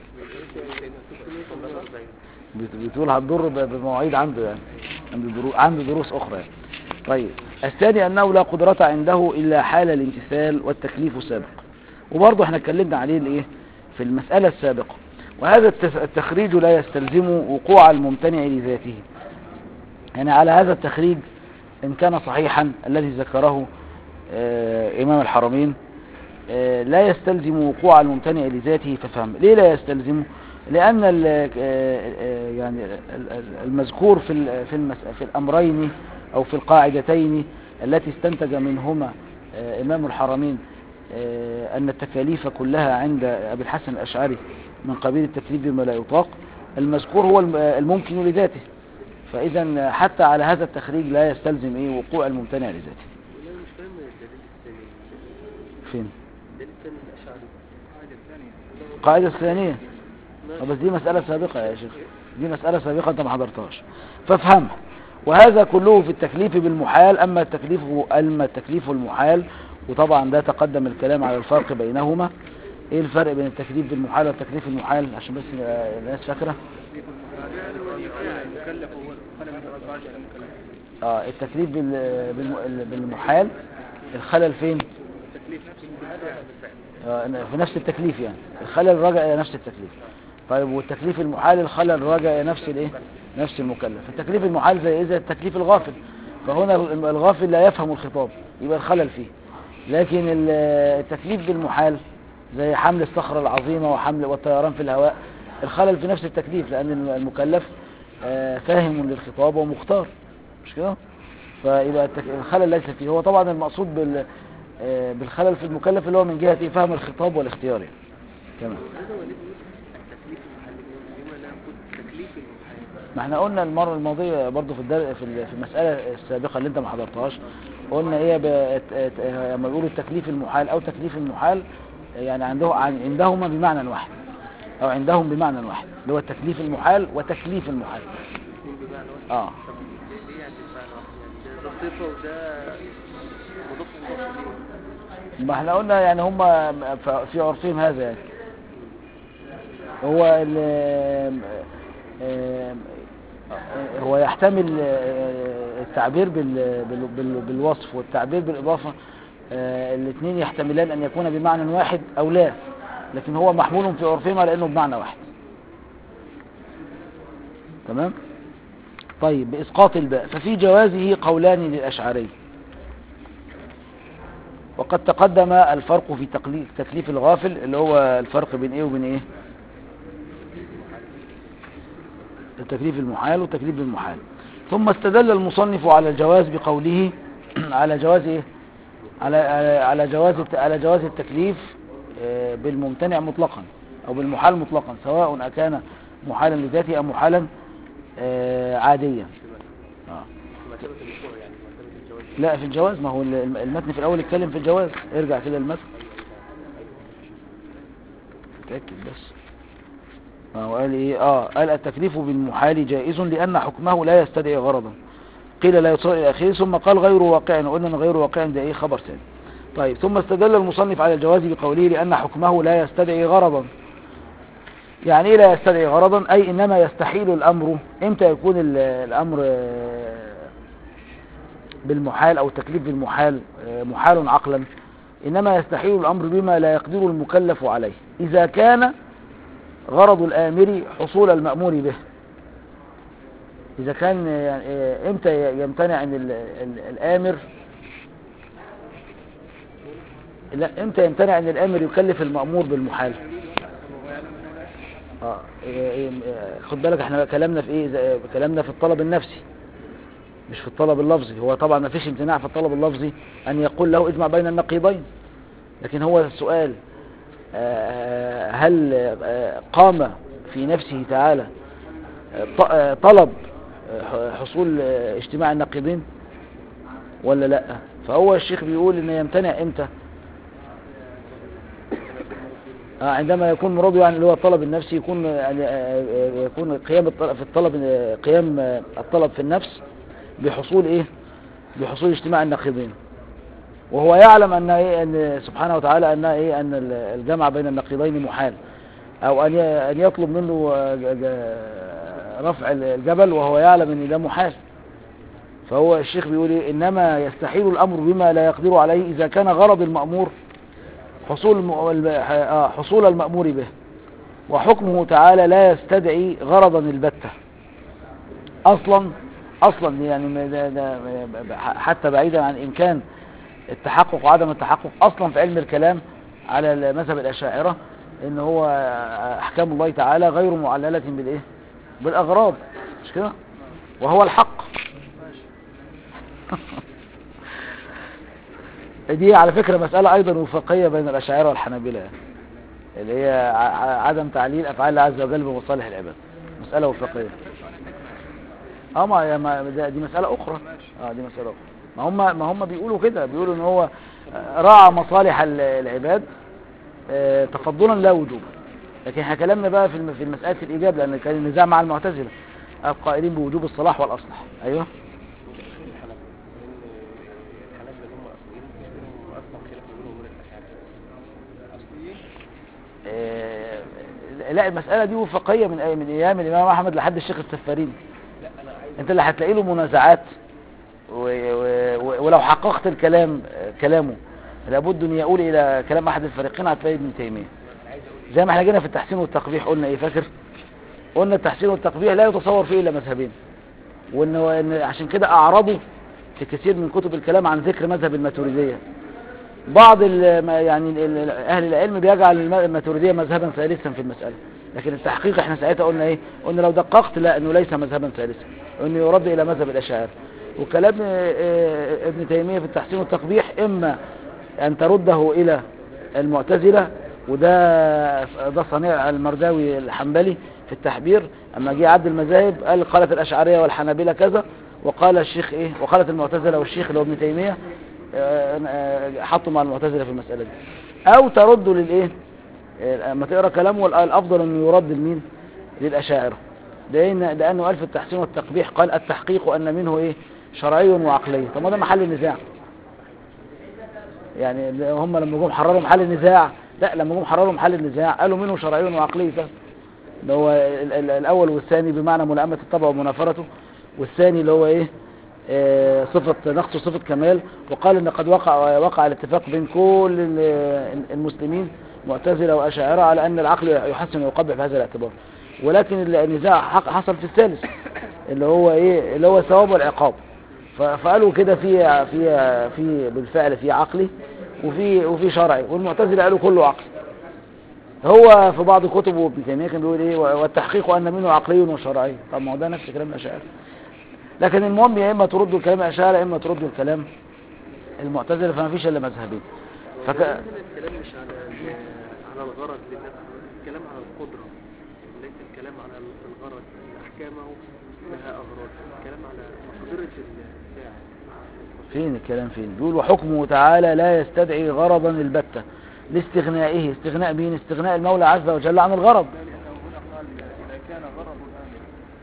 بت- بتقول هتضر ب- بمواعيد عنده يعني عنده دروس عنده دروس اخرى يعني. طيب الثاني انه لا قدرة عنده الا حال الامتثال والتكليف السابق وبرضه احنا اتكلمنا عليه الايه في المسألة السابقة وهذا التس- التخريج لا يستلزم وقوع الممتنع لذاته يعني على هذا التخريج ان كان صحيحا الذي ذكره آه، امام الحرمين آه، لا يستلزم وقوع الممتنع لذاته ففهم ليه لا يستلزمه لأن ال- آه، آه، يعني ال- ال- المذكور في ال- في المس- في الأمرين أو في القاعدتين التي استنتج منهما آه، إمام الحرمين آه، أن التكاليف كلها عند أبي الحسن الأشعري من قبيل التكليف بما لا يطاق المذكور هو الم- الممكن لذاته فإذا حتى على هذا التخريج لا يستلزم إيه وقوع الممتنع لذاته ولا مش فاهم الدليل الثاني فين الدليل الثاني الأشعري القاعدة الثانية آه، بس دي مسألة سابقة يا شيخ دي مسألة سابقة انت ما حضرتهاش فافهمها وهذا كله في التكليف بالمحال اما التكليف اما التكليف المحال وطبعا ده تقدم الكلام على الفرق بينهما ايه الفرق بين التكليف بالمحال والتكليف المحال عشان بس آه، الناس فاكرة المكلف هو الخلل من الراجع المكلف اه التكليف بال- بالم- بالمحال الخلل فين التكليف نفسه بالفعل آه، في نفس التكليف يعني الخلل راجع الى نفس التكليف طيب والتكليف المحال الخلل راجع الى نفس الايه نفس المكلف التكليف المحال زي اذا التكليف الغافل فهنا الغافل لا يفهم الخطاب يبقى الخلل فيه لكن ال- التكليف بالمحال زي حمل الصخرة العظيمة وحمل والطيران في الهواء الخلل في نفس التكليف لأن المكلف آه، فاهم للخطاب ومختار مش كده فيبقى التك- الخلل ليس فيه هو طبعا المقصود بال آه، بالخلل في المكلف اللي هو من جهة إيه؟ فهم الخطاب والاختيار يعني. تمام هذا هو اللي بيقول التكليف المحلي لما لا يكون تكليف المحلي ما احنا قلنا المرة الماضية برضو في الدر... في ال- في المسألة السابقة اللي انت ما حضرتهاش قلنا ايه ب... ات- ات- لما بيقولوا التكليف المحال او تكليف المحال يعني عنده عن- عندهما بمعنى واحد او عندهم بمعنى واحد اللي هو التكليف المحال وتكليف المحال يكون بمعنى واحد اه طب ليه ليه يعني بمعنى واحد يعني ده- ده صفة وده مضاف مضاف إليه ما احنا قلنا يعني هم في عرفهم هذا يعني هو ال- آم، آه، هو يحتمل آه، التعبير بال- بال- بال- بالوصف والتعبير بالإضافة الاثنين يحتملان أن يكون بمعنى واحد أو لا لكن هو محمول في عرفهم على أنه بمعنى واحد تمام طيب بإسقاط الباء ففي جوازه قولان للأشعري وقد تقدم الفرق في تقليد تكليف الغافل اللي هو الفرق بين ايه وبين ايه التكليف المحال والتكليف المحال ثم استدل المصنف على الجواز بقوله على جواز ايه على على- على جواز الت- على جواز التكليف آه، بالممتنع مطلقا او بالمحال مطلقا سواء اكان محالا لذاته ام محالا آه، عاديا آه. مرتبة الوقوع يعني مرتبة الجواز لا في الجواز ما هو الم- المتن في الاول اتكلم في الجواز ارجع كده المتن اتاكد بس ما هو قال ايه اه قال التكليف بالمحال جائز لان حكمه لا يستدعي غرضا قيل لا يصل الى اخره ثم قال غير واقع قلنا ان غير واقع ده ايه خبر ثاني طيب ثم استدل المصنف على الجواز بقوله لان حكمه لا يستدعي غرضا يعني ايه لا يستدعي غرضا اي انما يستحيل الامر امتى يكون ال- الامر آه، بالمحال او التكليف بالمحال آه، محال عقلا انما يستحيل الامر بما لا يقدر المكلف عليه اذا كان غرض الامر حصول المأمور به اذا كان آه، يعني آه، امتى يمتنع ان ال- ال- الامر لا امتى يمتنع ان الامر يكلف المأمور بالمحال اه إيه إيه آه، خد بالك احنا كلامنا في ايه زي- كلامنا في الطلب النفسي مش في الطلب اللفظي هو طبعا ما فيش امتناع في الطلب اللفظي ان يقول له اجمع بين النقيضين لكن هو السؤال آه، هل آه، قام في نفسه تعالى آه، ط- آه، طلب آه، حصول آه، اجتماع النقيضين ولا لا فهو الشيخ بيقول ان يمتنع امتى آه، عندما يكون مراده يعني اللي هو الطلب النفسي يكون يعني آه، آه، يكون قيام الطلب في الطلب آه، قيام آه، الطلب في النفس بحصول ايه بحصول اجتماع النقيضين وهو يعلم ان ايه ان سبحانه وتعالى ان ايه ان ال- الجمع بين النقيضين محال او ان ي- ان يطلب منه آه، ج- ج- رفع الجبل وهو يعلم ان ده محال فهو الشيخ بيقول ايه انما يستحيل الامر بما لا يقدر عليه اذا كان غرض المامور حصول الم- الم- آه، حصول المامور به وحكمه تعالى لا يستدعي غرضا البتة اصلا اصلا يعني ما- ده ده حتى بعيدا عن امكان التحقق وعدم التحقق اصلا في علم الكلام على مذهب الاشاعره ان هو احكام الله تعالى غير معلله بالايه بالاغراض مش كده وهو الحق دي على فكرة مسألة أيضا وفقية بين الأشاعرة والحنابلة يعني. اللي هي ع- ع- عدم تعليل أفعال الله عز وجل بمصالح العباد مسألة وفقية اه ما هي- ما ده- دي مسألة أخرى اه دي مسألة أخرى ما هم ما هم بيقولوا كده بيقولوا إن هو آه، راعى مصالح ال- العباد آه، تفضلا لا وجوبا لكن احنا كلامنا بقى في الم- في مسألة الإيجاب لأن كان النزاع مع المعتزلة القائلين بوجوب الصلاح والأصلح أيوه الحنابلة لأن الحنابلة اللي هم أصليين مفيش بينهم أصلا خلاف ما بينهم وبين الأشاعرة أصليين آه، لا المسألة دي وفقية من أي- من أيام الإمام أحمد لحد الشيخ السفارين لا أنا عايز أنت اللي هتلاقي له منازعات و... و... و- ولو حققت الكلام آه، كلامه لابد أن يقول إلى كلام أحد الفريقين هتلاقي ابن تيمية زي ما احنا جينا في التحسين والتقبيح قلنا إيه فاكر قلنا التحسين والتقبيح لا يتصور فيه إلا مذهبين وإن وإن عشان كده أعرضوا في كثير من كتب الكلام عن ذكر مذهب الماتريدية بعض ال- ما- يعني ال- ال- اهل العلم بيجعل الم- الماتريديه مذهبا ثالثا في المساله لكن التحقيق احنا ساعتها قلنا ايه قلنا لو دققت لا انه ليس مذهبا ثالثا انه يرد الى مذهب الاشاعره وكلام آه، آه، ابن تيميه في التحسين والتقبيح اما ان ترده الى المعتزله وده ده صنيع المرداوي الحنبلي في التحبير اما جه عد المذاهب قال قالت الاشعريه والحنابله كذا وقال الشيخ ايه وقالت المعتزله والشيخ اللي هو ابن تيميه آه، آه، حطوا مع المعتزله في المساله دي او تردوا للايه آه، اما تقرا كلامه الأ- الافضل انه يرد لمين للاشاعره لان لانه قال في التحسين والتقبيح قال التحقيق ان منه ايه شرعي وعقلي طب ما ده محل النزاع يعني هم لما جم حرروا محل النزاع لا لما جم حرروا محل النزاع قالوا منه شرعي وعقلي ده اللي هو ال- ال- الاول والثاني بمعنى ملائمه الطبع ومنافرته والثاني اللي هو ايه آه، صفة نقص وصفة كمال وقال ان قد وقع وقع الاتفاق بين كل ال- المسلمين معتزلة واشاعرة على ان العقل يحسن ويقبح بهذا الاعتبار ولكن النزاع حق- حصل في الثالث اللي هو ايه اللي هو الثواب والعقاب ف- فقالوا كده في في في بالفعل في عقلي وفي وفي شرعي والمعتزلة قالوا كله عقلي هو في بعض كتبه ابن تيمية كان بيقول ايه والتحقيق ان منه عقلي وشرعي طب ما هو ده نفس كلام الاشاعره لكن المهم يا اما تردوا الكلام الاشاعره يا اما تردوا الكلام المعتزله فما فيش الا مذهبين فك... هنا الكلام مش على ال- على الغرض لنفسه الكلام على القدرة ليس الكلام على الغرض أحكامه لها أغراض الكلام على مقدرة الفاعل فين الكلام فين بيقول وحكمه تعالى لا يستدعي غرضا البتة لاستغنائه استغناء مين استغناء المولى عز وجل عن الغرض إذا كان غرض الآمر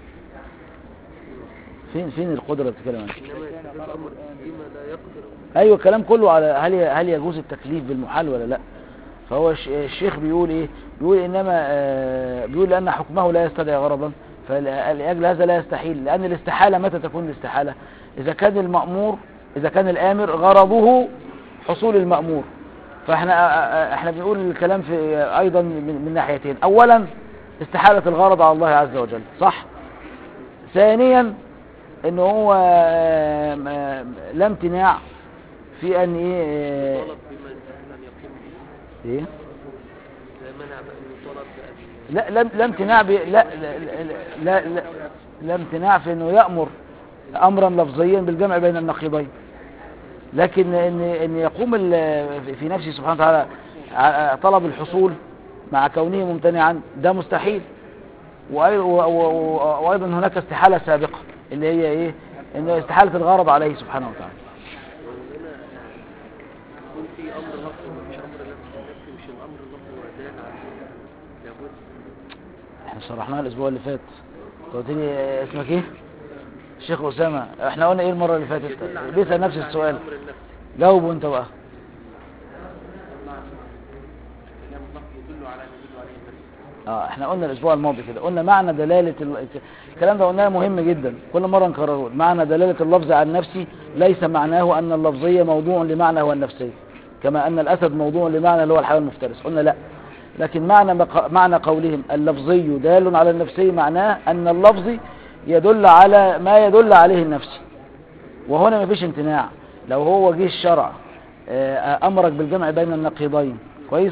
فين فين القدره اللي بتتكلم عنها إنما يستفيد الأمر فيما لا يقدر ايوه الكلام كله على هل هل يجوز التكليف بالمحال ولا لا فهو الش- الشيخ بيقول ايه بيقول انما آه، بيقول لان حكمه لا يستدعي غرضا فلاجل هذا لا يستحيل لان الاستحاله متى تكون الاستحاله اذا كان المامور اذا كان الامر غرضه حصول المامور فاحنا آه، آه، احنا بنقول الكلام في ايضا من من ناحيتين اولا استحاله الغرض على الله عز وجل صح ثانيا ان هو آه، آه، لا امتناع في ان ايه آه، طلب بما يستحيل أن يقوم به ايه لا منع بأن يطالب بأن لا لا لا امتناع ب... لا لا, لا, لا, لا امتناع في انه يأمر امرا لفظيا بالجمع بين النقيضين لكن ان ان يقوم ال- في نفسه سبحانه وتعالى ع- طلب الحصول مع كونه ممتنعا ده مستحيل وأي- و- و- و- وايضا هناك استحالة سابقة اللي هي ايه ان استحالة الغرض عليه سبحانه وتعالى وهنا يكون في امر لفظي ومفيش امر نفسي نفسي مش الامر اللفظي هو دال على لابد احنا شرحناها الاسبوع اللي فات أنت قلت لي اسمك ايه الشيخ اسامه احنا قلنا ايه المره اللي فاتت يدل على بيسال نفس السؤال الامر النفسي جاوبه انت بقى كلام لفظ يدل على ما يدل عليه النفس اه احنا قلنا الاسبوع الماضي كده قلنا معنى دلاله ال... الكلام ده قلناه مهم جدا كل مره نكرره معنى دلاله اللفظ عن نفسي ليس معناه ان اللفظيه موضوع لمعنى هو النفسي كما ان الاسد موضوع لمعنى اللي هو الحيوان المفترس قلنا لا لكن معنى مق... معنى قولهم اللفظي دال على النفسي معناه ان اللفظي يدل على ما يدل عليه النفسي وهنا ما فيش امتناع لو هو جه الشرع آه، امرك بالجمع بين النقيضين كويس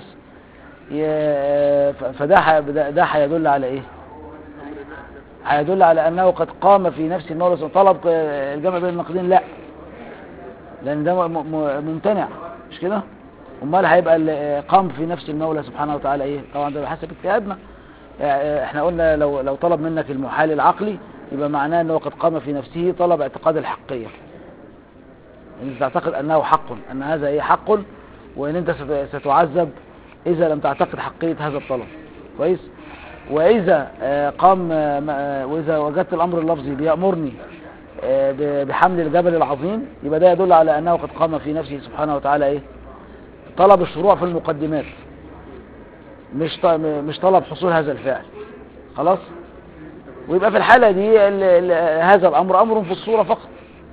ي- ف- فده ح- ده ده هيدل على ايه هيدل على انه قد قام في نفس المولى سبحانه طلب آه، الجمع بين النقيضين لا لان ده م- م- ممتنع مش كده امال هيبقى ال- آه، قام في نفس المولى سبحانه وتعالى ايه طبعا ده بحسب اجتهادنا آه، احنا قلنا لو لو طلب منك المحال العقلي يبقى معناه انه قد قام في نفسه طلب اعتقاد الحقيه ان انت تعتقد انه حق ان هذا ايه حق وان انت ست- ستعذب اذا لم تعتقد حقيه هذا الطلب كويس واذا آه، قام آه، م- آه، واذا وجدت الامر اللفظي بيامرني آه، ب- بحمل الجبل العظيم يبقى ده يدل على انه قد قام في نفسه سبحانه وتعالى ايه طلب الشروع في المقدمات مش ط- مش طلب حصول هذا الفعل خلاص ويبقى في الحالة دي ال- ال- هذا الأمر أمر في الصورة فقط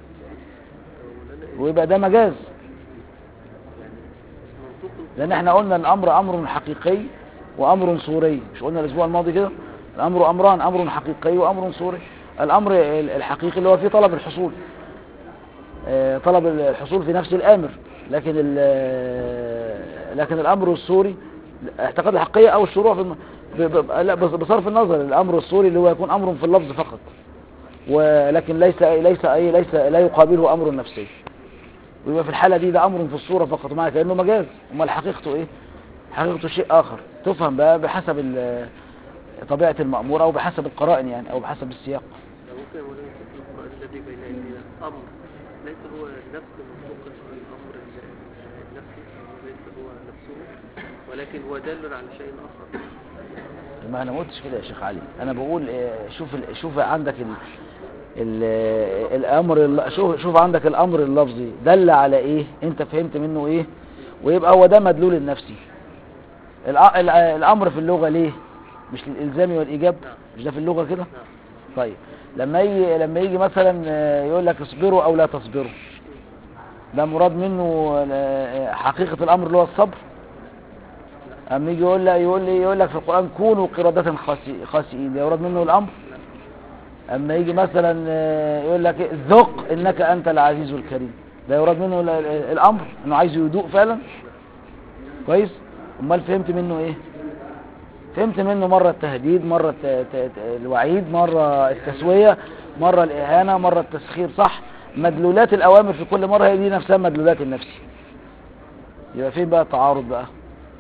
ويبقى ده مجاز منطوق لأن احنا قلنا الأمر أمر حقيقي وأمر صوري مش قلنا الأسبوع الماضي كده الأمر أمران أمر حقيقي وأمر صوري الأمر ال- الحقيقي اللي هو فيه طلب الحصول آه، طلب الحصول في نفس الآمر لكن ال- لكن الأمر الصوري اعتقاد الحقيقة أو الشروع في الم... ب- ب- لا، بص- بصرف النظر الأمر الصوري اللي هو يكون أمر في اللفظ فقط ولكن ليس ليس أي ليس لا يقابله أمر نفسي ويبقى في الحالة دي ده أمر في الصورة فقط معنى كأنه مجاز أمال حقيقته إيه؟ حقيقته شيء آخر تفهم بقى بحسب ال- طبيعة المأمور أو بحسب القرائن يعني أو بحسب السياق لو ممكن أقول لك في القرآن الذي بين أيدينا أمر ليس هو نفس منطوق الأمر ال- النفسي ليس هو نفسه ولكن هو دال على شيء آخر ما أنا ما قلتش كده يا شيخ علي أنا بقول آه، شوف ال- شوف عندك ال ال الأمر الل- شوف شوف عندك الأمر اللفظي دل على إيه أنت فهمت منه إيه ويبقى هو ده مدلول النفسي الأ- ال- الأمر في اللغة ليه مش للإلزام والإيجاب مش ده في اللغة كده طيب لما يجي لما يجي مثلا آه، يقول لك اصبروا او لا تصبروا ده مراد منه آه، حقيقة الامر اللي هو الصبر اما يجي يقول لك يقول لي يقول لك في القرآن كونوا قردة خاسي- خاسئين ده يراد منه الامر اما يجي مثلا آه، يقول لك إيه، ذق انك انت العزيز الكريم ده يراد منه ال- ال- الامر انه عايز يدوق فعلا كويس امال فهمت منه ايه فهمت منه مرة التهديد مرة الت- ت- ت- الوعيد مرة التسوية مرة الإهانة مرة التسخير صح مدلولات الأوامر في كل مرة هي دي نفسها مدلولات النفس يبقى فين بقى التعارض بقى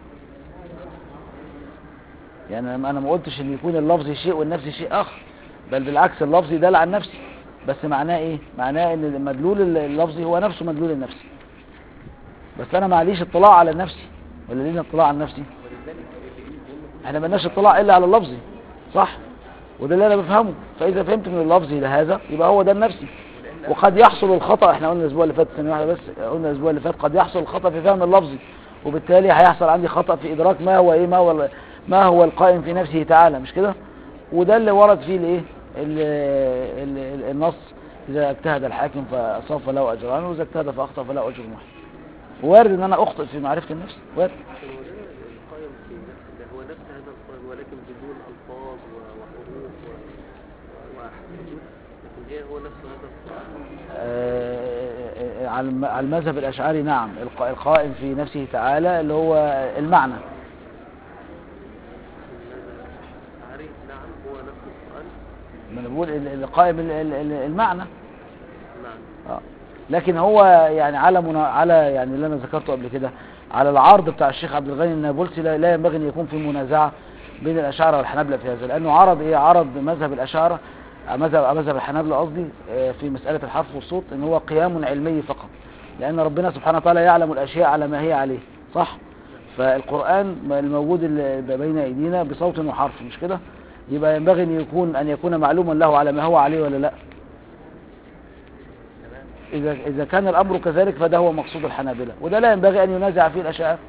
يعني أنا أنا ما قلتش إن يكون اللفظي شيء والنفسي شيء آخر بل بالعكس اللفظي دل على النفسي بس معناه إيه معناه إن المدلول اللفظي هو نفسه مدلول النفسي بس أنا معليش اطلاع على النفسي ولا لينا اطلاع على النفسي احنا ملناش اطلاع الا على اللفظي صح وده اللي انا بفهمه فاذا فهمت من اللفظي لهذا يبقى هو ده النفسي وقد يحصل الخطا احنا قلنا الاسبوع اللي فات ثانيه واحده بس قلنا الاسبوع اللي فات قد يحصل الخطا في فهم اللفظي وبالتالي هيحصل عندي خطا في ادراك ما هو ايه ما هو ما هو القائم في نفسه تعالى مش كده وده اللي ورد فيه الايه ال- ال- ال- النص اذا اجتهد الحاكم فاصاب فله اجران واذا اجتهد فاخطا فله اجر واحد وارد ان انا اخطئ في معرفه النفس وارد لكن هو ده القائم في نفس ده هو نفس هذا القائم ولكن بدون ألفاظ و- وحروف و- وحدود لكن هي هو نفس هذا القائم آه، على الم- على المذهب الأشعري نعم الق- القائم في نفسه تعالى اللي هو المعنى التحريف نعم هو نفس القرآن ما انا بقول ال- ال- قائم ال- ال- ال- المعنى نعم اه لكن هو يعني على منا... على يعني اللي انا ذكرته قبل كده على العرض بتاع الشيخ عبد الغني النابلسي لا, لا ينبغي ان يكون في منازعه بين الاشاعره والحنابلة في هذا لانه عرض ايه عرض مذهب الاشاعره آه، مذهب مذهب الحنابلة قصدي آه، في مساله الحرف والصوت ان هو قيام علمي فقط لان ربنا سبحانه وتعالى يعلم الاشياء على ما هي عليه صح فالقران الموجود اللي بين ايدينا بصوت وحرف مش كده يبقى ينبغي ان يكون ان يكون معلوما له على ما هو عليه ولا لا تمام إذا إذا كان الأمر كذلك فده هو مقصود الحنابلة وده لا ينبغي أن ينازع فيه الأشاعرة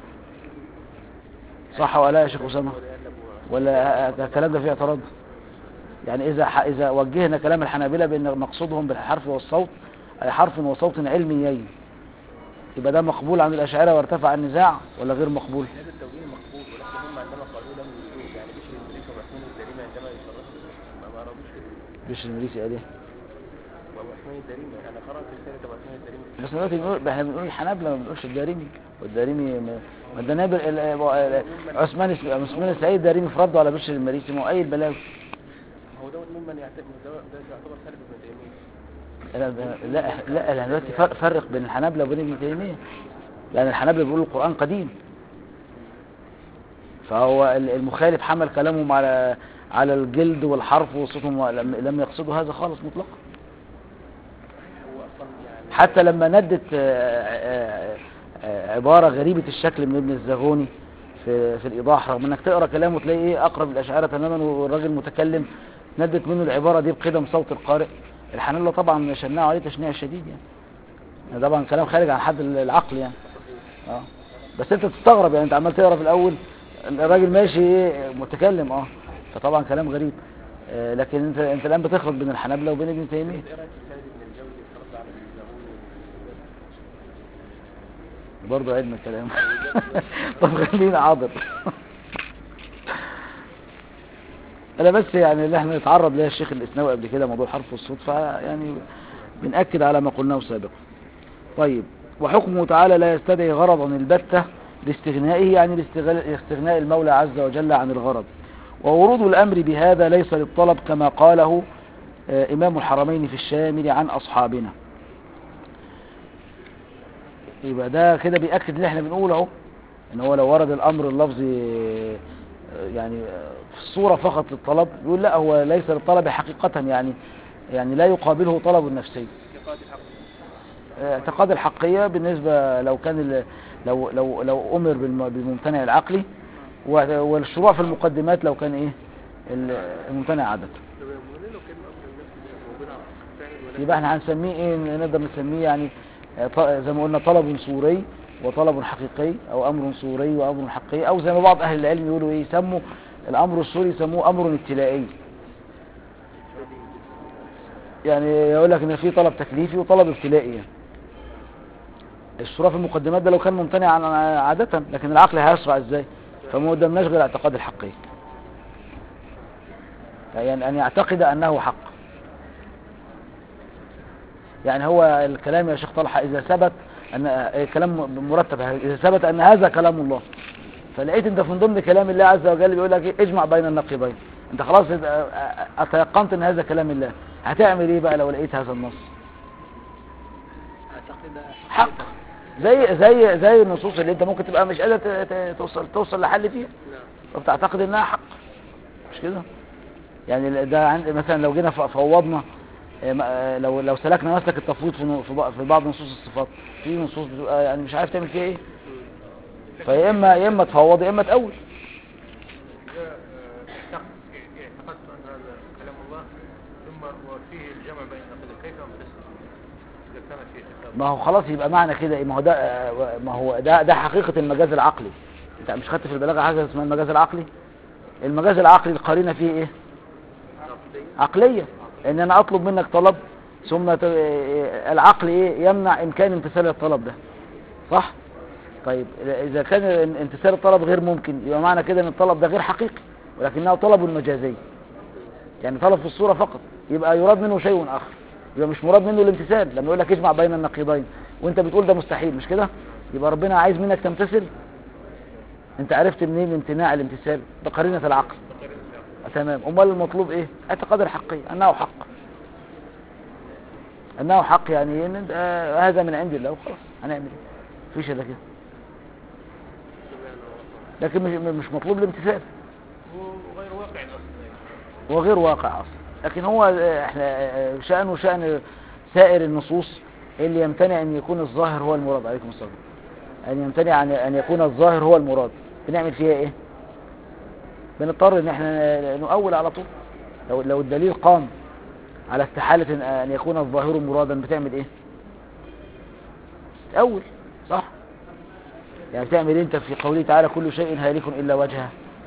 صح ولا لا يا شيخ أسامة ولا الكلام ده فيه اعتراض يعني إذا ح- إذا وجهنا كلام الحنابلة بأن مقصودهم بالحرف والصوت أي حرف وصوت علميين يبقى ده مقبول عن الأشاعرة وارتفع النزاع ولا غير مقبول هذا التوجيه مقبول ولكن هم عندما قالوا له الوجوب يعني بشر المريخ وعثمان الدريمي عندما يصرفوا ما ما رضوش كده بش المريسي قال ايه وعثمان الدريمي انا قرات رساله عثمان الدريمي بس دلوقتي بنقول احنا بنقول الحنابلة ما بنقولش الدارمي والدارمي ما ما ده نابل ال- ال- عثمان الس- عثمان السعيد الدارمي في رده على بشر المريسي ما هو أي البلاوي هو دوت ممن يعتبر ده ده يعتبر سلف ابن تيميه لا لا لا لا دلوقتي فرق, فرق بين الحنابلة وبين ابن تيمية لأن الحنابلة بيقولوا القرآن قديم فهو ال- المخالف حمل كلامهم على على الجلد والحرف وصوتهم ولم- لم يقصدوا هذا خالص مطلقا هو اصلا يعني حتى لما ندت آه، آه، آه، عبارة غريبة الشكل من ابن الزغوني في في الإيضاح رغم انك تقرا كلامه تلاقي ايه اقرب الاشاعره تماما والراجل متكلم ندت منه العبارة دي بقدم صوت القارئ الحنابلة طبعا شنعوا عليه تشنيع شديد يعني ده طبعا كلام خارج عن حد العقل يعني اه بس انت تستغرب يعني انت عمال تقرا في الاول الراجل ماشي ايه متكلم اه فطبعا كلام غريب آه لكن انت انت الان بتخلط بين الحنابلة وبين ابن تيمية ايه رايك في خالد بن الجوزي في رد على الزغوني برضه عيد من الكلام طب خلينا حاضر انا بس يعني اللي احنا نتعرض لها الشيخ الاسناوي قبل كده موضوع الحرف والصوت فيعني بنأكد على ما قلناه سابقا طيب وحكمه تعالى لا يستدعي غرضا البتة لاستغنائه يعني لاستغل- لاستغناء المولى عز وجل عن الغرض وورود الأمر بهذا ليس للطلب كما قاله آه، إمام الحرمين في الشامل عن أصحابنا يبقى ده كده بيأكد اللي احنا بنقوله اهو ان هو لو ورد الامر اللفظي آه، يعني آه، في الصورة فقط للطلب يقول لا هو ليس للطلب حقيقة يعني يعني لا يقابله طلب نفسي اعتقاد الحق آه، اعتقاد الحقية بالنسبة لو كان ال- لو لو لو امر بالم- بالممتنع العقلي و- والشروع في المقدمات لو كان ايه ال- الممتنع عادة طب يا مولانا لو كان الامر النفسي ده موجود على فعل ولا يبقى احنا هنسميه ايه نقدر نسميه يعني آه، ط- زي ما قلنا طلب صوري وطلب حقيقي او امر صوري وامر حقيقي او زي ما بعض اهل العلم يقولوا ايه يسموا الامر الصوري يسموه امر ابتلائي يعني يقول لك ان في طلب تكليفي وطلب ابتلائي يعني. الشروع في المقدمات ده لو كان ممتنع عن عادة لكن العقل هيشرع ازاي فما قدامناش غير اعتقاد الحقيقي يعني ان يعتقد انه حق يعني هو الكلام يا شيخ طلحة إذا ثبت أن الكلام مرتب إذا ثبت أن هذا كلام الله فلقيت أنت من ضمن كلام الله عز وجل بيقول لك إيه؟ اجمع بين النقيضين أنت خلاص أتيقنت أن هذا كلام الله هتعمل إيه بقى لو لقيت هذا النص اعتقد حق زي زي زي النصوص اللي أنت ممكن تبقى مش قادر ت- ت- توصل توصل لحل فيها نعم وبتعتقد انها حق مش كده يعني ده عند مثلا لو جينا ف- فوضنا آه، ما- آه، لو لو سلكنا مسلك التفويض في نو- في بع- في بعض نصوص الصفات في نصوص بتبقى يعني مش عارف تعمل فيها ايه فيا اما يا اما تفوض يا اما تأول إذا آه، اعتقد- اعتقدت أن هذا كلام الله ثم وفيه الجمع بين النقيضين كيف أنفسه إذا كان في حساب ما هو خلاص يبقى معنى كده إيه؟ ما هو ده آه، ما هو ده ده حقيقة المجاز العقلي انت مش خدت في البلاغة حاجة اسمها المجاز العقلي المجاز العقلي القرينة فيه ايه عقلية ان انا اطلب منك طلب ثم ت- آه، العقل ايه يمنع امكان امتثال الطلب ده صح طيب اذا كان ان- امتثال الطلب غير ممكن يبقى معنى كده ان الطلب ده غير حقيقي ولكنه طلب مجازي يعني طلب في الصورة فقط يبقى يراد منه شيء اخر يبقى مش مراد منه الامتثال لما يقول لك اجمع بين النقيضين وانت بتقول ده مستحيل مش كده يبقى ربنا عايز منك تمتثل انت عرفت منين امتناع الامتثال بقرينة العقل تمام امال المطلوب ايه اعتقاد الحقية انه حق انه حق يعني ان آه هذا من عند الله وخلاص هنعمل ايه مفيش الا كده لكن مش مش مطلوب الامتثال وغير واقع اصلا هو غير واقع اصلا لكن هو آه، احنا آه، شأنه شأن سائر النصوص اللي يمتنع ان يكون الظاهر هو المراد عليكم السلام ان يمتنع عن ان يكون الظاهر هو المراد بنعمل فيها ايه بنضطر ان احنا نؤول على طول لو لو الدليل قام على استحالة ان- ان يكون الظاهر مرادا بتعمل ايه تأول صح يعني بتعمل إيه انت في قوله تعالى كل شيء هالك الا وجهه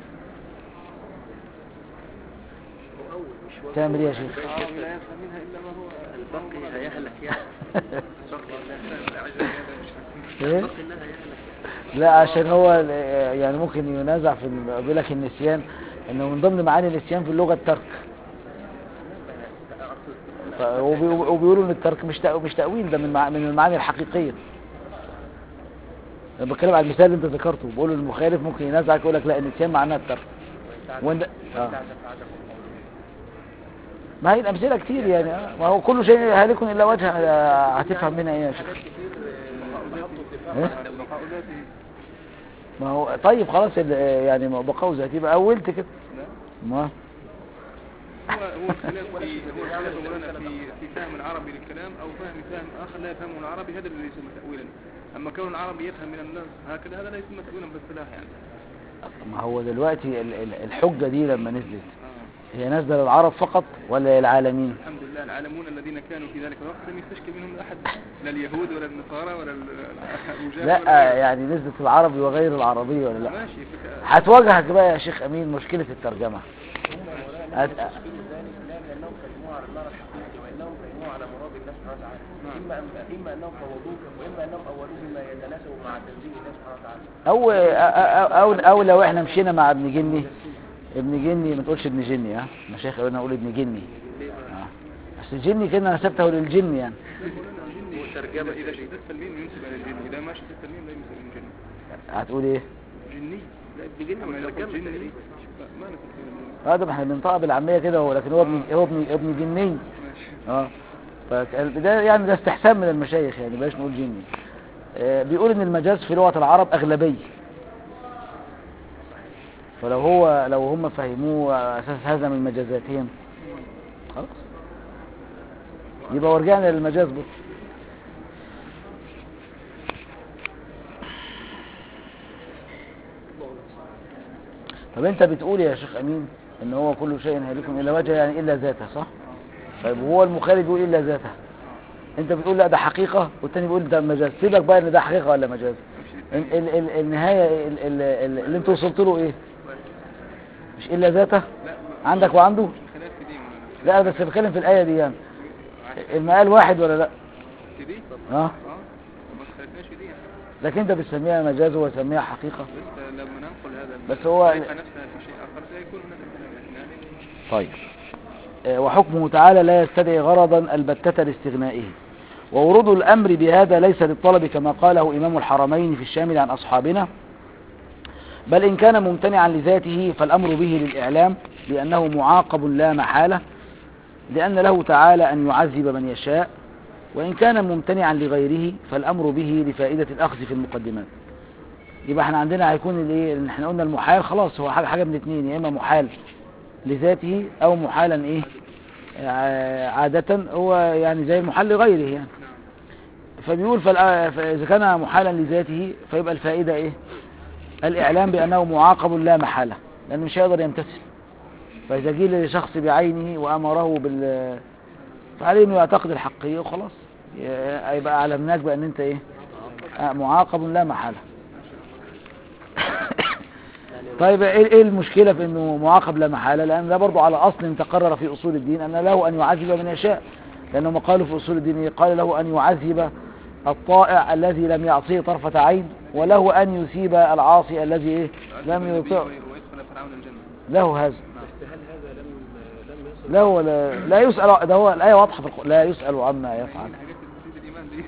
هو أول مش هو تعمل ايه يا شيخ العرب لا يفهم منها إلا ما هو الباقي هيهلك يعني ايه الباقي إنها هيهلك لا عشان هو ال- يعني ممكن ينازع في ال- بيقول لك النسيان انه من ضمن معاني النسيان في اللغه الترك ف- وبي- وبيقولوا ان الترك مش تأ- مش تاويل ده من مع- من المعاني الحقيقيه انا بتكلم على المثال اللي انت ذكرته بقول المخالف ممكن ينازعك يقول لك لا النسيان معناه الترك وانت آه. ما هي الامثله كتير يعني آه. ما هو كل شيء هالك الا وجهه آه، هتفهم منها ايه يا شيخ إيه؟ ما هو طيب خلاص ال- يعني ما بقاء ذاتي بقى اولت كده ما هو هو الخلاف في هو الخلاف مولانا في في فهم العربي للكلام او فهم فهم اخر لا يفهمه العربي هذا اللي يسمى تاويلا اما كون العربي يفهم من الناس هكذا هذا لا يسمى تاويلا باصطلاح يعني ما هو دلوقتي ال- ال- الحجة دي لما نزلت آه. هي نازلة للعرب فقط ولا للعالمين الحمد لله العالمون الذين كانوا في ذلك الوقت لم يستشكل منهم احد لا اليهود ولا النصارى ولا ال- ابو جهل لا ولا غيره. يعني نزلت العربي وغير العربية ولا لا ماشي فك... هتواجهك بقى يا شيخ امين مشكلة الترجمة هت... لا لانهم فهموه على المعنى الحقيقي وانهم فهموه على مراد الله سبحانه وتعالى اما أن- اما انهم فوضوه واما انهم اولوه بما يتناسب مع تنزيل الله سبحانه وتعالى او او او, أو لو احنا مشينا مع ابن جني ابن جني ما تقولش ابن جني ها مشايخ قلنا نقول ابن جني اه بس الجني كده نسبته للجن يعني ترجمة إذا شددت الميم ينسب إلى الجن إذا ما شددت الميم لا ينسب إلى الجن هتقول ايه جني لا ابن جنة أما لو قلت والترجمة جني تقريبا لا، ما نسب إلى الجن هذا ما احنا بننطق بالعامية كده هو لكن هو ابن هو ابن ابن جني ماشي اه فده يعني ده استحسان من المشايخ يعني بلاش نقول جني آه، بيقول ان المجاز في لغة العرب اغلبي فلو هو لو هم فهموه على اساس هذا من مجازاتهم خلاص يبقى ورجعنا للمجاز برضه طب انت بتقول يا شيخ امين ان هو كل شيء هالك الا وجهه يعني الا ذاته صح طيب وهو المخالف بيقول الا ذاته انت بتقول لا ده حقيقة والتاني بيقول ده مجاز سيبك بقى ان ده حقيقة ولا مجاز ال ال ال النهاية ال ال ال اللي انت وصلت له ايه مش الا ذاته عندك وعنده خلاف في دي مولانا لا بس بتكلم في الآية دي يعني المقال واحد ولا لا في دي اه اه ما خلفناش في دي يعني. لكن انت بتسميها مجاز وهو يسميها حقيقة بس لما ننقل هذا بس هو- الطريقة نفسها في شيء آخر سيكون هناك كلام يعني طيب آه، وحكمه تعالى لا يستدعي غرضا البتة لاستغنائه وورود الأمر بهذا ليس للطلب كما قاله إمام الحرمين في الشامل عن أصحابنا بل إن كان ممتنعا لذاته فالأمر به للإعلام لأنه معاقب لا محالة لأن له تعالى أن يعذب من يشاء وإن كان ممتنعا لغيره فالأمر به لفائدة الأخذ في المقدمات يبقى احنا عندنا هيكون الايه ان احنا قلنا المحال خلاص هو حاجه حاجه من اتنين يا اما محال لذاته او محالا ايه ع- عادة هو يعني زي المحال لغيره يعني فبيقول فالآ- فإذا كان محالا لذاته فيبقى الفائدة ايه الإعلام بأنه معاقب لا محالة لأنه مش هيقدر يمتثل فإذا جه لشخص بعينه وأمره بال فعليه إنه يعتقد الحقية وخلاص ي- يبقى أعلمناك بأن أنت إيه آه، معاقب لا محالة طيب ايه إيه المشكلة في انه معاقب لا محالة لان ده برضو على اصل تقرر في اصول الدين ان له ان يعذب من يشاء لانه ما قالوا في اصول الدين قال له ان يعذب الطائع الذي لم يعصيه طرفة عين وله ان يثيب العاصي الذي ايه لم يطع ويدخل فرعون الجنة له هذا بس هل هذا لم لم يصل لا هو لا, لا يسأل ده هو الآية واضحة في القرآن لا يسأل عما يفعل الحاجات اللي تفيد الإيمان دي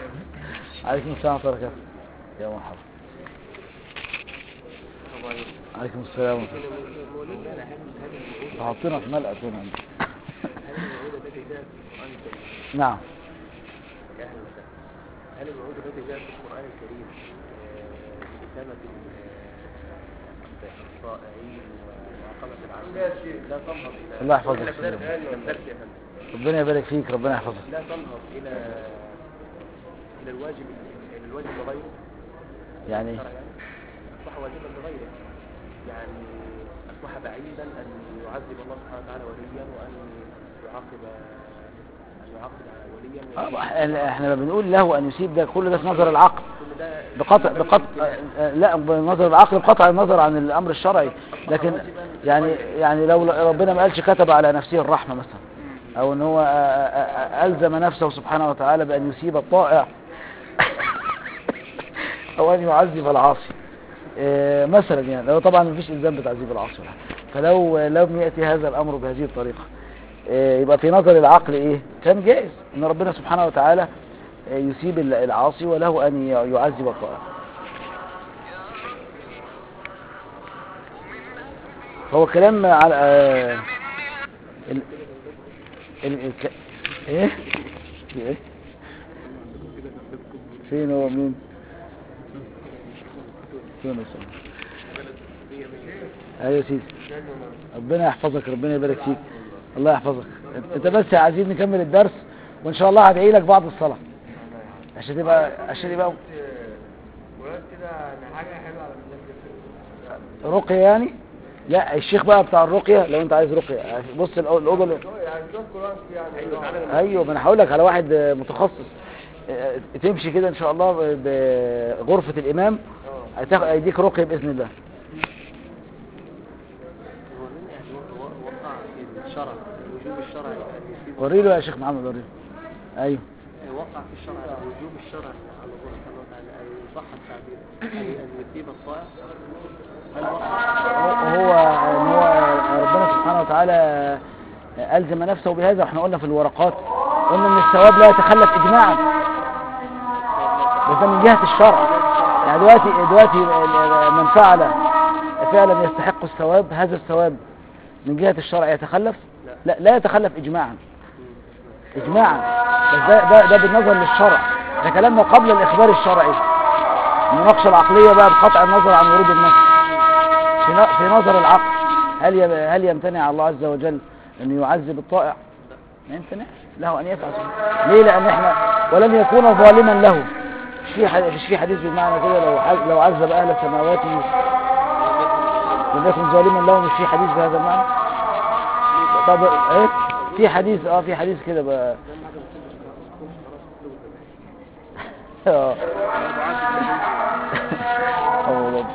عليكم السلام ورحمة الله وبركاته يا مرحبا الله عليكم السلام ورحمة الله مولانا هل هل الوعود حاطينها في ملأ هنا عندي هل الوعود التي جاءت في القرآن الكريم نعم يا أهلا وسهلا هل الوعود التي جاءت في القرآن الكريم آه، بإثابة ال- الطائعين ومعاقبة العاصين لا تنهض إلى الله يحفظك. إحنا في درس إحنا في درس يا فندم ربنا يبارك فيك ربنا يحفظك لا تنهض إلى إلى الواجب إلى الواجب لغيره يعني إيه؟ شرعا يعني أصبح واجبا لغيره يعني أصبح بعيدا أن يعذب الله سبحانه وتعالى وليا وأن يعاقب أن يعاقب وليا آه، احنا لما بنقول له ان يسيب ده كل ده في نظر العقل كل ده بقطع بقطع آه، آه، لا بنظر العقل بقطع النظر عن الامر الشرعي لكن يعني يعني لو ربنا ما قالش كتب على نفسه الرحمه مثلا او ان هو آه، آه، آه، الزم نفسه سبحانه وتعالى بان يسيب الطائع او ان يعذب العاصي آه، مثلا يعني لو طبعا مفيش الزام بتعذيب العاصي ولا حاجة. فلو لم ياتي هذا الامر بهذه الطريقه آه، يبقى في نظر العقل ايه كان جائز ان ربنا سبحانه وتعالى آه، يسيب ال- العاصي وله ان ي- يعذب الطائع هو كلام على آه، ال ال الك- ايه في ايه فين هو مين فين مثلا ايوه يا سيدي ربنا يحفظك ربنا يبارك فيك الله يحفظك انت بس يا عزيز نكمل الدرس وان شاء الله هدعي لك بعد الصلاه عشان تبقى عشان يبقى وقلت كده يعني حاجة حلوة على مزاج رقيه يعني لا الشيخ بقى بتاع الرقيه لو انت عايز رقيه بص الأو- الاوضه اللي- يعني شوية قرآن يعني أيوة تعالى ايوه ما انا هقول لك على واحد آه، متخصص آه، تمشي كده ان شاء الله ب- بغرفه الامام هتاخ- هيديك رقيه باذن الله هو من يعني و- و- وقع في الشرع وجوب الشرع أن يصيب وري له يا شيخ محمد وري له ايوه وقع في الشرع وجوب الشرع على الله سبحانه وتعالى أن يصح التعبير أن أن يثيب الطائع هل وقع؟ هو ان هو ربنا سبحانه وتعالى الزم نفسه بهذا واحنا قلنا في الورقات قلنا ان الثواب لا يتخلف اجماعا بس ده من جهه الشرع يعني دلوقتي دلوقتي من فعل فعلا يستحق الثواب هذا الثواب من جهه الشرع يتخلف لا لا يتخلف اجماعا اجماعا بس ده ده, ده بالنظر للشرع ده كلامنا قبل الاخبار الشرعي المناقشه العقليه بقى بقطع النظر عن ورود النص في ن- في نظر العقل هل يم- هل يمتنع الله عز وجل أن يعذب الطائع؟ ما يمتنعش له أن يفعل ذلك. ليه؟ لأن احنا ولم يكون ظالما له مش في حديث مش في حديث بالمعنى كده لو عز- لو عذب أهل السماوات لم يكن ظالما له مش في حديث بهذا المعنى؟ طب ايه؟ في حديث اه في حديث كده بقى اه اه والله.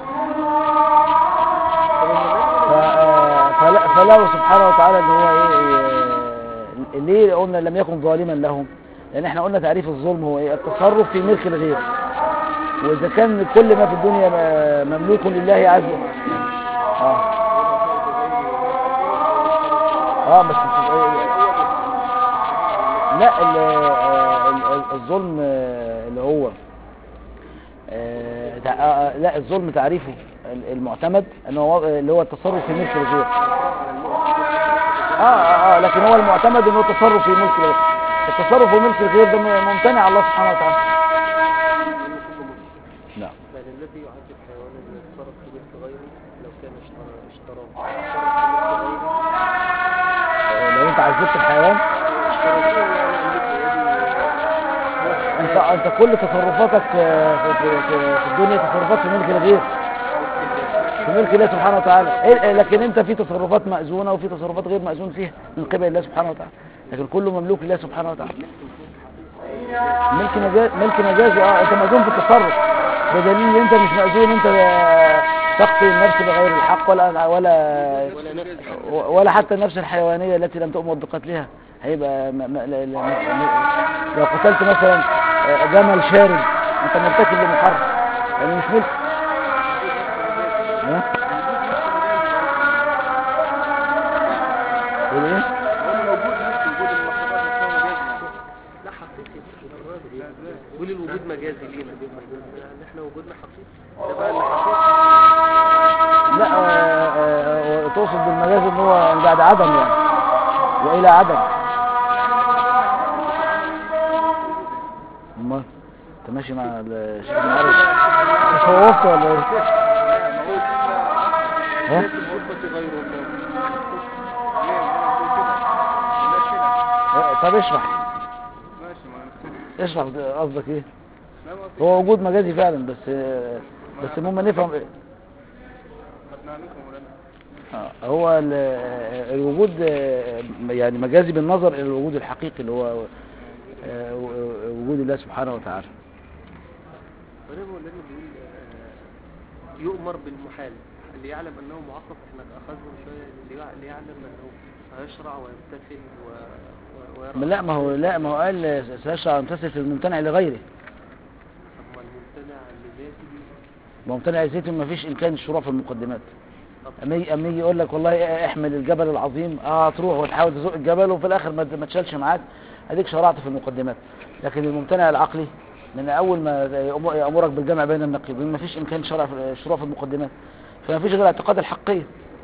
ف- فلا- فله سبحانه وتعالى ان هو ايه إيه، ليه قلنا لم يكن ظالما لهم لان احنا قلنا تعريف الظلم هو ايه التصرف في ملك الغير واذا كان كل ما في الدنيا م- مملوك لله عز وجل اه اه بس إيه- لا ال- آه، ال- ال- الظلم آه، اللي هو آه، تع- آه، لا الظلم تعريفه ال- المعتمد ان هو اللي هو التصرف في ملك الغير اه اه اه لكن هو المعتمد ان هو التصرف في ملك الغير التصرف في ملك الغير ده م- ممتنع الله سبحانه وتعالى نعم بل الذي يعذب حيوانا من يتصرف في ملك غيره لو كان اشترى اشتراه آه، لو انت عذبت الحيوان انت انت كل تصرفاتك آه، في, في, في, في الدنيا تصرفات في ملك الغير في ملك الله سبحانه وتعالى إيه- لكن انت في تصرفات مأذونة وفي تصرفات غير مأذون فيها من قبل الله سبحانه وتعالى لكن كله مملوك لله سبحانه وتعالى ملك مجاز ملك مجازي اه انت مأذون في التصرف بدليل ان انت مش مأذون انت آه، تقتل النفس بغير الحق ولا ولا ولا حتى النفس الحيوانية التي لم تؤمر بقتلها هيبقى م... م... ل... ل... م... لو قتلت مثلا آه، جمل شارد انت مرتكب لمحرم يعني مش ملك ها؟ تقول ايه؟ موجود نفس وجود المخلوقات نفسها مجازي لا حقيقي قول الوجود مجازي لينا ان احنا وجودنا حقيقي ده بقى اللي حقيقي لا يقصد بالمجاز ان هو بعد عدم يعني والى عدم امال انت ماشي مع الشيخ المعرض تصوفت ولا ايه؟ ها؟ ليس الغرفة غير الله ليه؟ لا كده إيه، طب اشرح ماشي ما نختلف اشرح قصدك ايه لا ما في هو وجود مجازي فعلا بس بس المهم نفهم إيه. خدنا عليكم ولا آه، هو ال- الوجود آه، يعني مجازي بالنظر الى الوجود الحقيقي اللي هو آه، وجود الله سبحانه وتعالى فده هو الذي بيقول آه، يؤمر بالمحال اللي يعلم انه معقب احنا اخذنا من شويه اللي يع- اللي يعلم انه هيشرع ويمتثل و... و... ويرى ما لا ما هو لا ما هو قال سيشرع يمتثل في الممتنع لغيره طب ما الممتنع لذاته ممتنع لذاته ما فيش امكان الشروع في المقدمات اما يجي اما يجي يقول لك والله احمل الجبل العظيم اه هتروح وتحاول تزق الجبل وفي الاخر ما ما تشالش معاك اديك شرعت في المقدمات لكن الممتنع العقلي من اول ما يأم- يامرك بالجمع بين النقيضين ما فيش امكان شرع في الشروع في المقدمات فما فيش غير اعتقاد الحقيه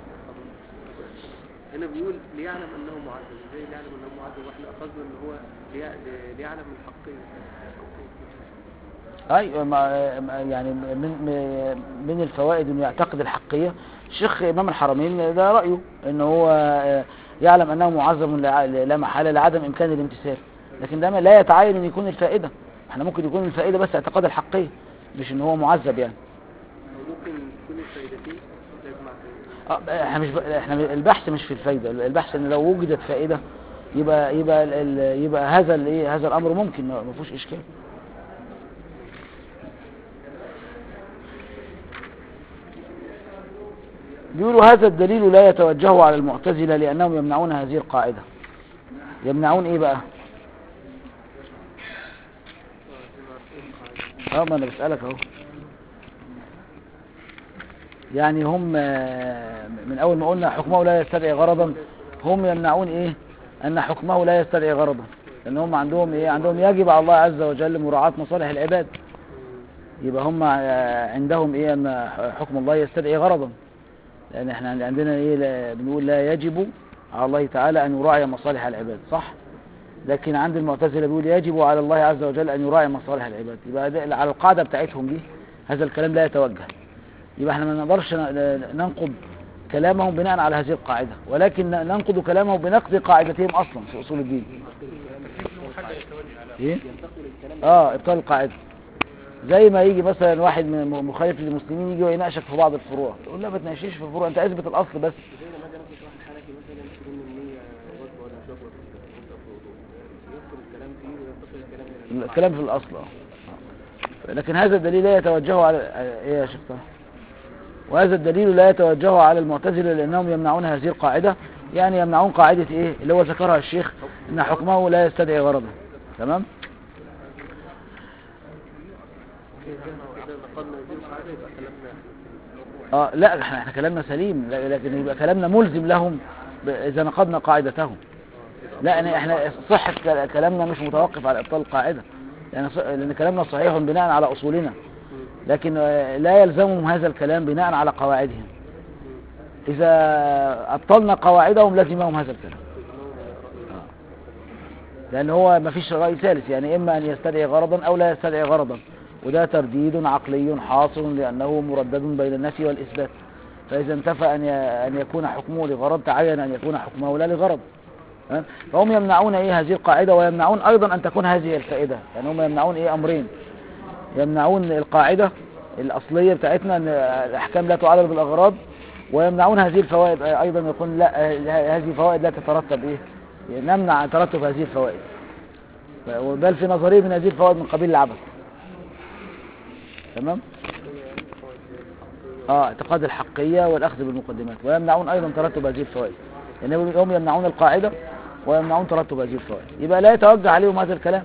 هنا بيقول ليعلم انه معذب ازاي ليعلم انه معذب واحنا اخذنا ان هو ليع- ليعلم الحقيه ايوه ما ما- يعني من من- من الفوائد انه يعتقد الحقيه الشيخ امام الحرمين ده رايه ان هو آه، يعلم انه معظم لا لا محاله لعدم امكان الامتثال لكن ده ما- لا يتعين ان يكون الفائده احنا ممكن يكون الفائده بس اعتقاد الحقيه مش ان هو معذب يعني وممكن تكون الفائدتين يجمع آه، احنا مش ب... احنا البحث مش في الفايده البحث ان لو وجدت فائده يبقى يبقى ال... ال- يبقى هذا الايه هذا الامر ممكن ما ما فيهوش اشكال بيقولوا هذا الدليل لا يتوجه على المعتزلة لأنهم يمنعون هذه القاعدة يمنعون ايه بقى اه ما انا بسألك اهو يعني هم آه، من اول ما قلنا حكمه لا يستدعي غرضا هم يمنعون ايه ان حكمه لا يستدعي غرضا لان هم عندهم ايه عندهم يجب على الله عز وجل مراعاة مصالح العباد يبقى هم آه، عندهم ايه ان حكم الله يستدعي غرضا لان احنا عندنا ايه لا- بنقول لا يجب على الله تعالى ان يراعي مصالح العباد صح لكن عند المعتزله بيقول يجب على الله عز وجل ان يراعي مصالح العباد يبقى ده على القاعده بتاعتهم دي هذا الكلام لا يتوجه يبقى احنا ما نقدرش ن- ننقض كلامهم بناء على هذه القاعده ولكن ن- ننقض كلامهم بنقض قاعدتهم اصلا في اصول الدين ايه اه ابطال القاعده زي ما يجي مثلا واحد من م- مخالف للمسلمين يجي ويناقشك في بعض الفروع تقول لا ما تناقشيش في الفروع انت اثبت الاصل بس زي لما اجي اناقش واحد حنفي مثلا تقول ان النية وجبه ولا مش وجبه وانت في الوضوء يدخل الكلام فيه وينتقل الكلام الى الكلام في الاصل اه لكن هذا الدليل لا يتوجه على ايه يا شيخ طه؟ وهذا الدليل لا يتوجه على المعتزله لانهم يمنعون هذه القاعده يعني يمنعون قاعده ايه اللي هو ذكرها الشيخ ان حكمه لا يستدعي غرضا تمام اذا نقلنا هذه القاعده يبقى كلامنا اه لا احنا احنا كلامنا سليم ل- لكن يبقى كلامنا ملزم لهم ب- اذا نقضنا قاعدتهم لا يعني احنا صحة كل- كلامنا مش متوقف على ابطال القاعدة يعني ص- لان كلامنا صحيح بناء على اصولنا لكن آه، لا يلزمهم هذا الكلام بناء على قواعدهم اذا ابطلنا قواعدهم لزمهم هذا الكلام آه. لان هو ما فيش رأي ثالث يعني اما ان يستدعي غرضا او لا يستدعي غرضا وده ترديد عقلي حاصل لانه مردد بين النفي والاثبات فاذا انتفى ان ي- ان يكون حكمه لغرض تعين ان يكون حكمه لا لغرض ها؟ فهم يمنعون ايه هذه القاعده ويمنعون ايضا ان تكون هذه الفائده يعني هم يمنعون ايه امرين يمنعون القاعده الاصليه بتاعتنا ان الاحكام لا تعلل بالاغراض ويمنعون هذه الفوائد ايضا يقول لا ه- هذه فوائد لا تترتب ايه نمنع ترتب هذه الفوائد بل في نظريه من هذه الفوائد من قبيل العبث تمام اه اعتقاد الحقية والأخذ بالمقدمات ويمنعون أيضا ترتب هذه الفوائد يعني هم يمنعون القاعدة ويمنعون ترتب هذه الفوائد يبقى لا يتوجه عليهم هذا الكلام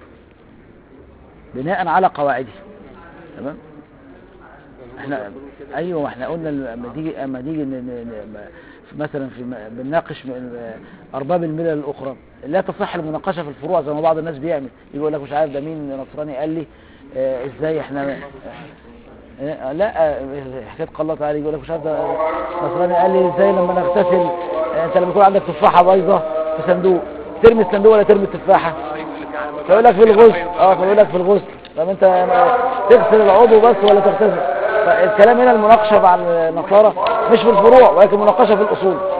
بناء على قواعده تمام احنا ايوه احنا قلنا لما تيجي اما تيجي ن- ن- ن- مثلا في م- بنناقش م- ارباب الملل الاخرى لا تصح المناقشه في الفروع زي ما بعض الناس بيعمل يقول لك مش عارف ده مين نصراني قال لي اه ازاي احنا إيه، لا آه، حكايه قال الله تعالى يقول لك مش عارف ده نصراني قال لي ازاي لما نغتسل آه، انت لما يكون عندك تفاحه بايظه في صندوق ترمي الصندوق ولا ترمي التفاحه فيقول لك في الغسل اه فيقول لك في الغسل طب انت يعني تغسل العضو بس ولا تغتسل فالكلام هنا المناقشه مع النصارى مش في الفروع ولكن مناقشه في الاصول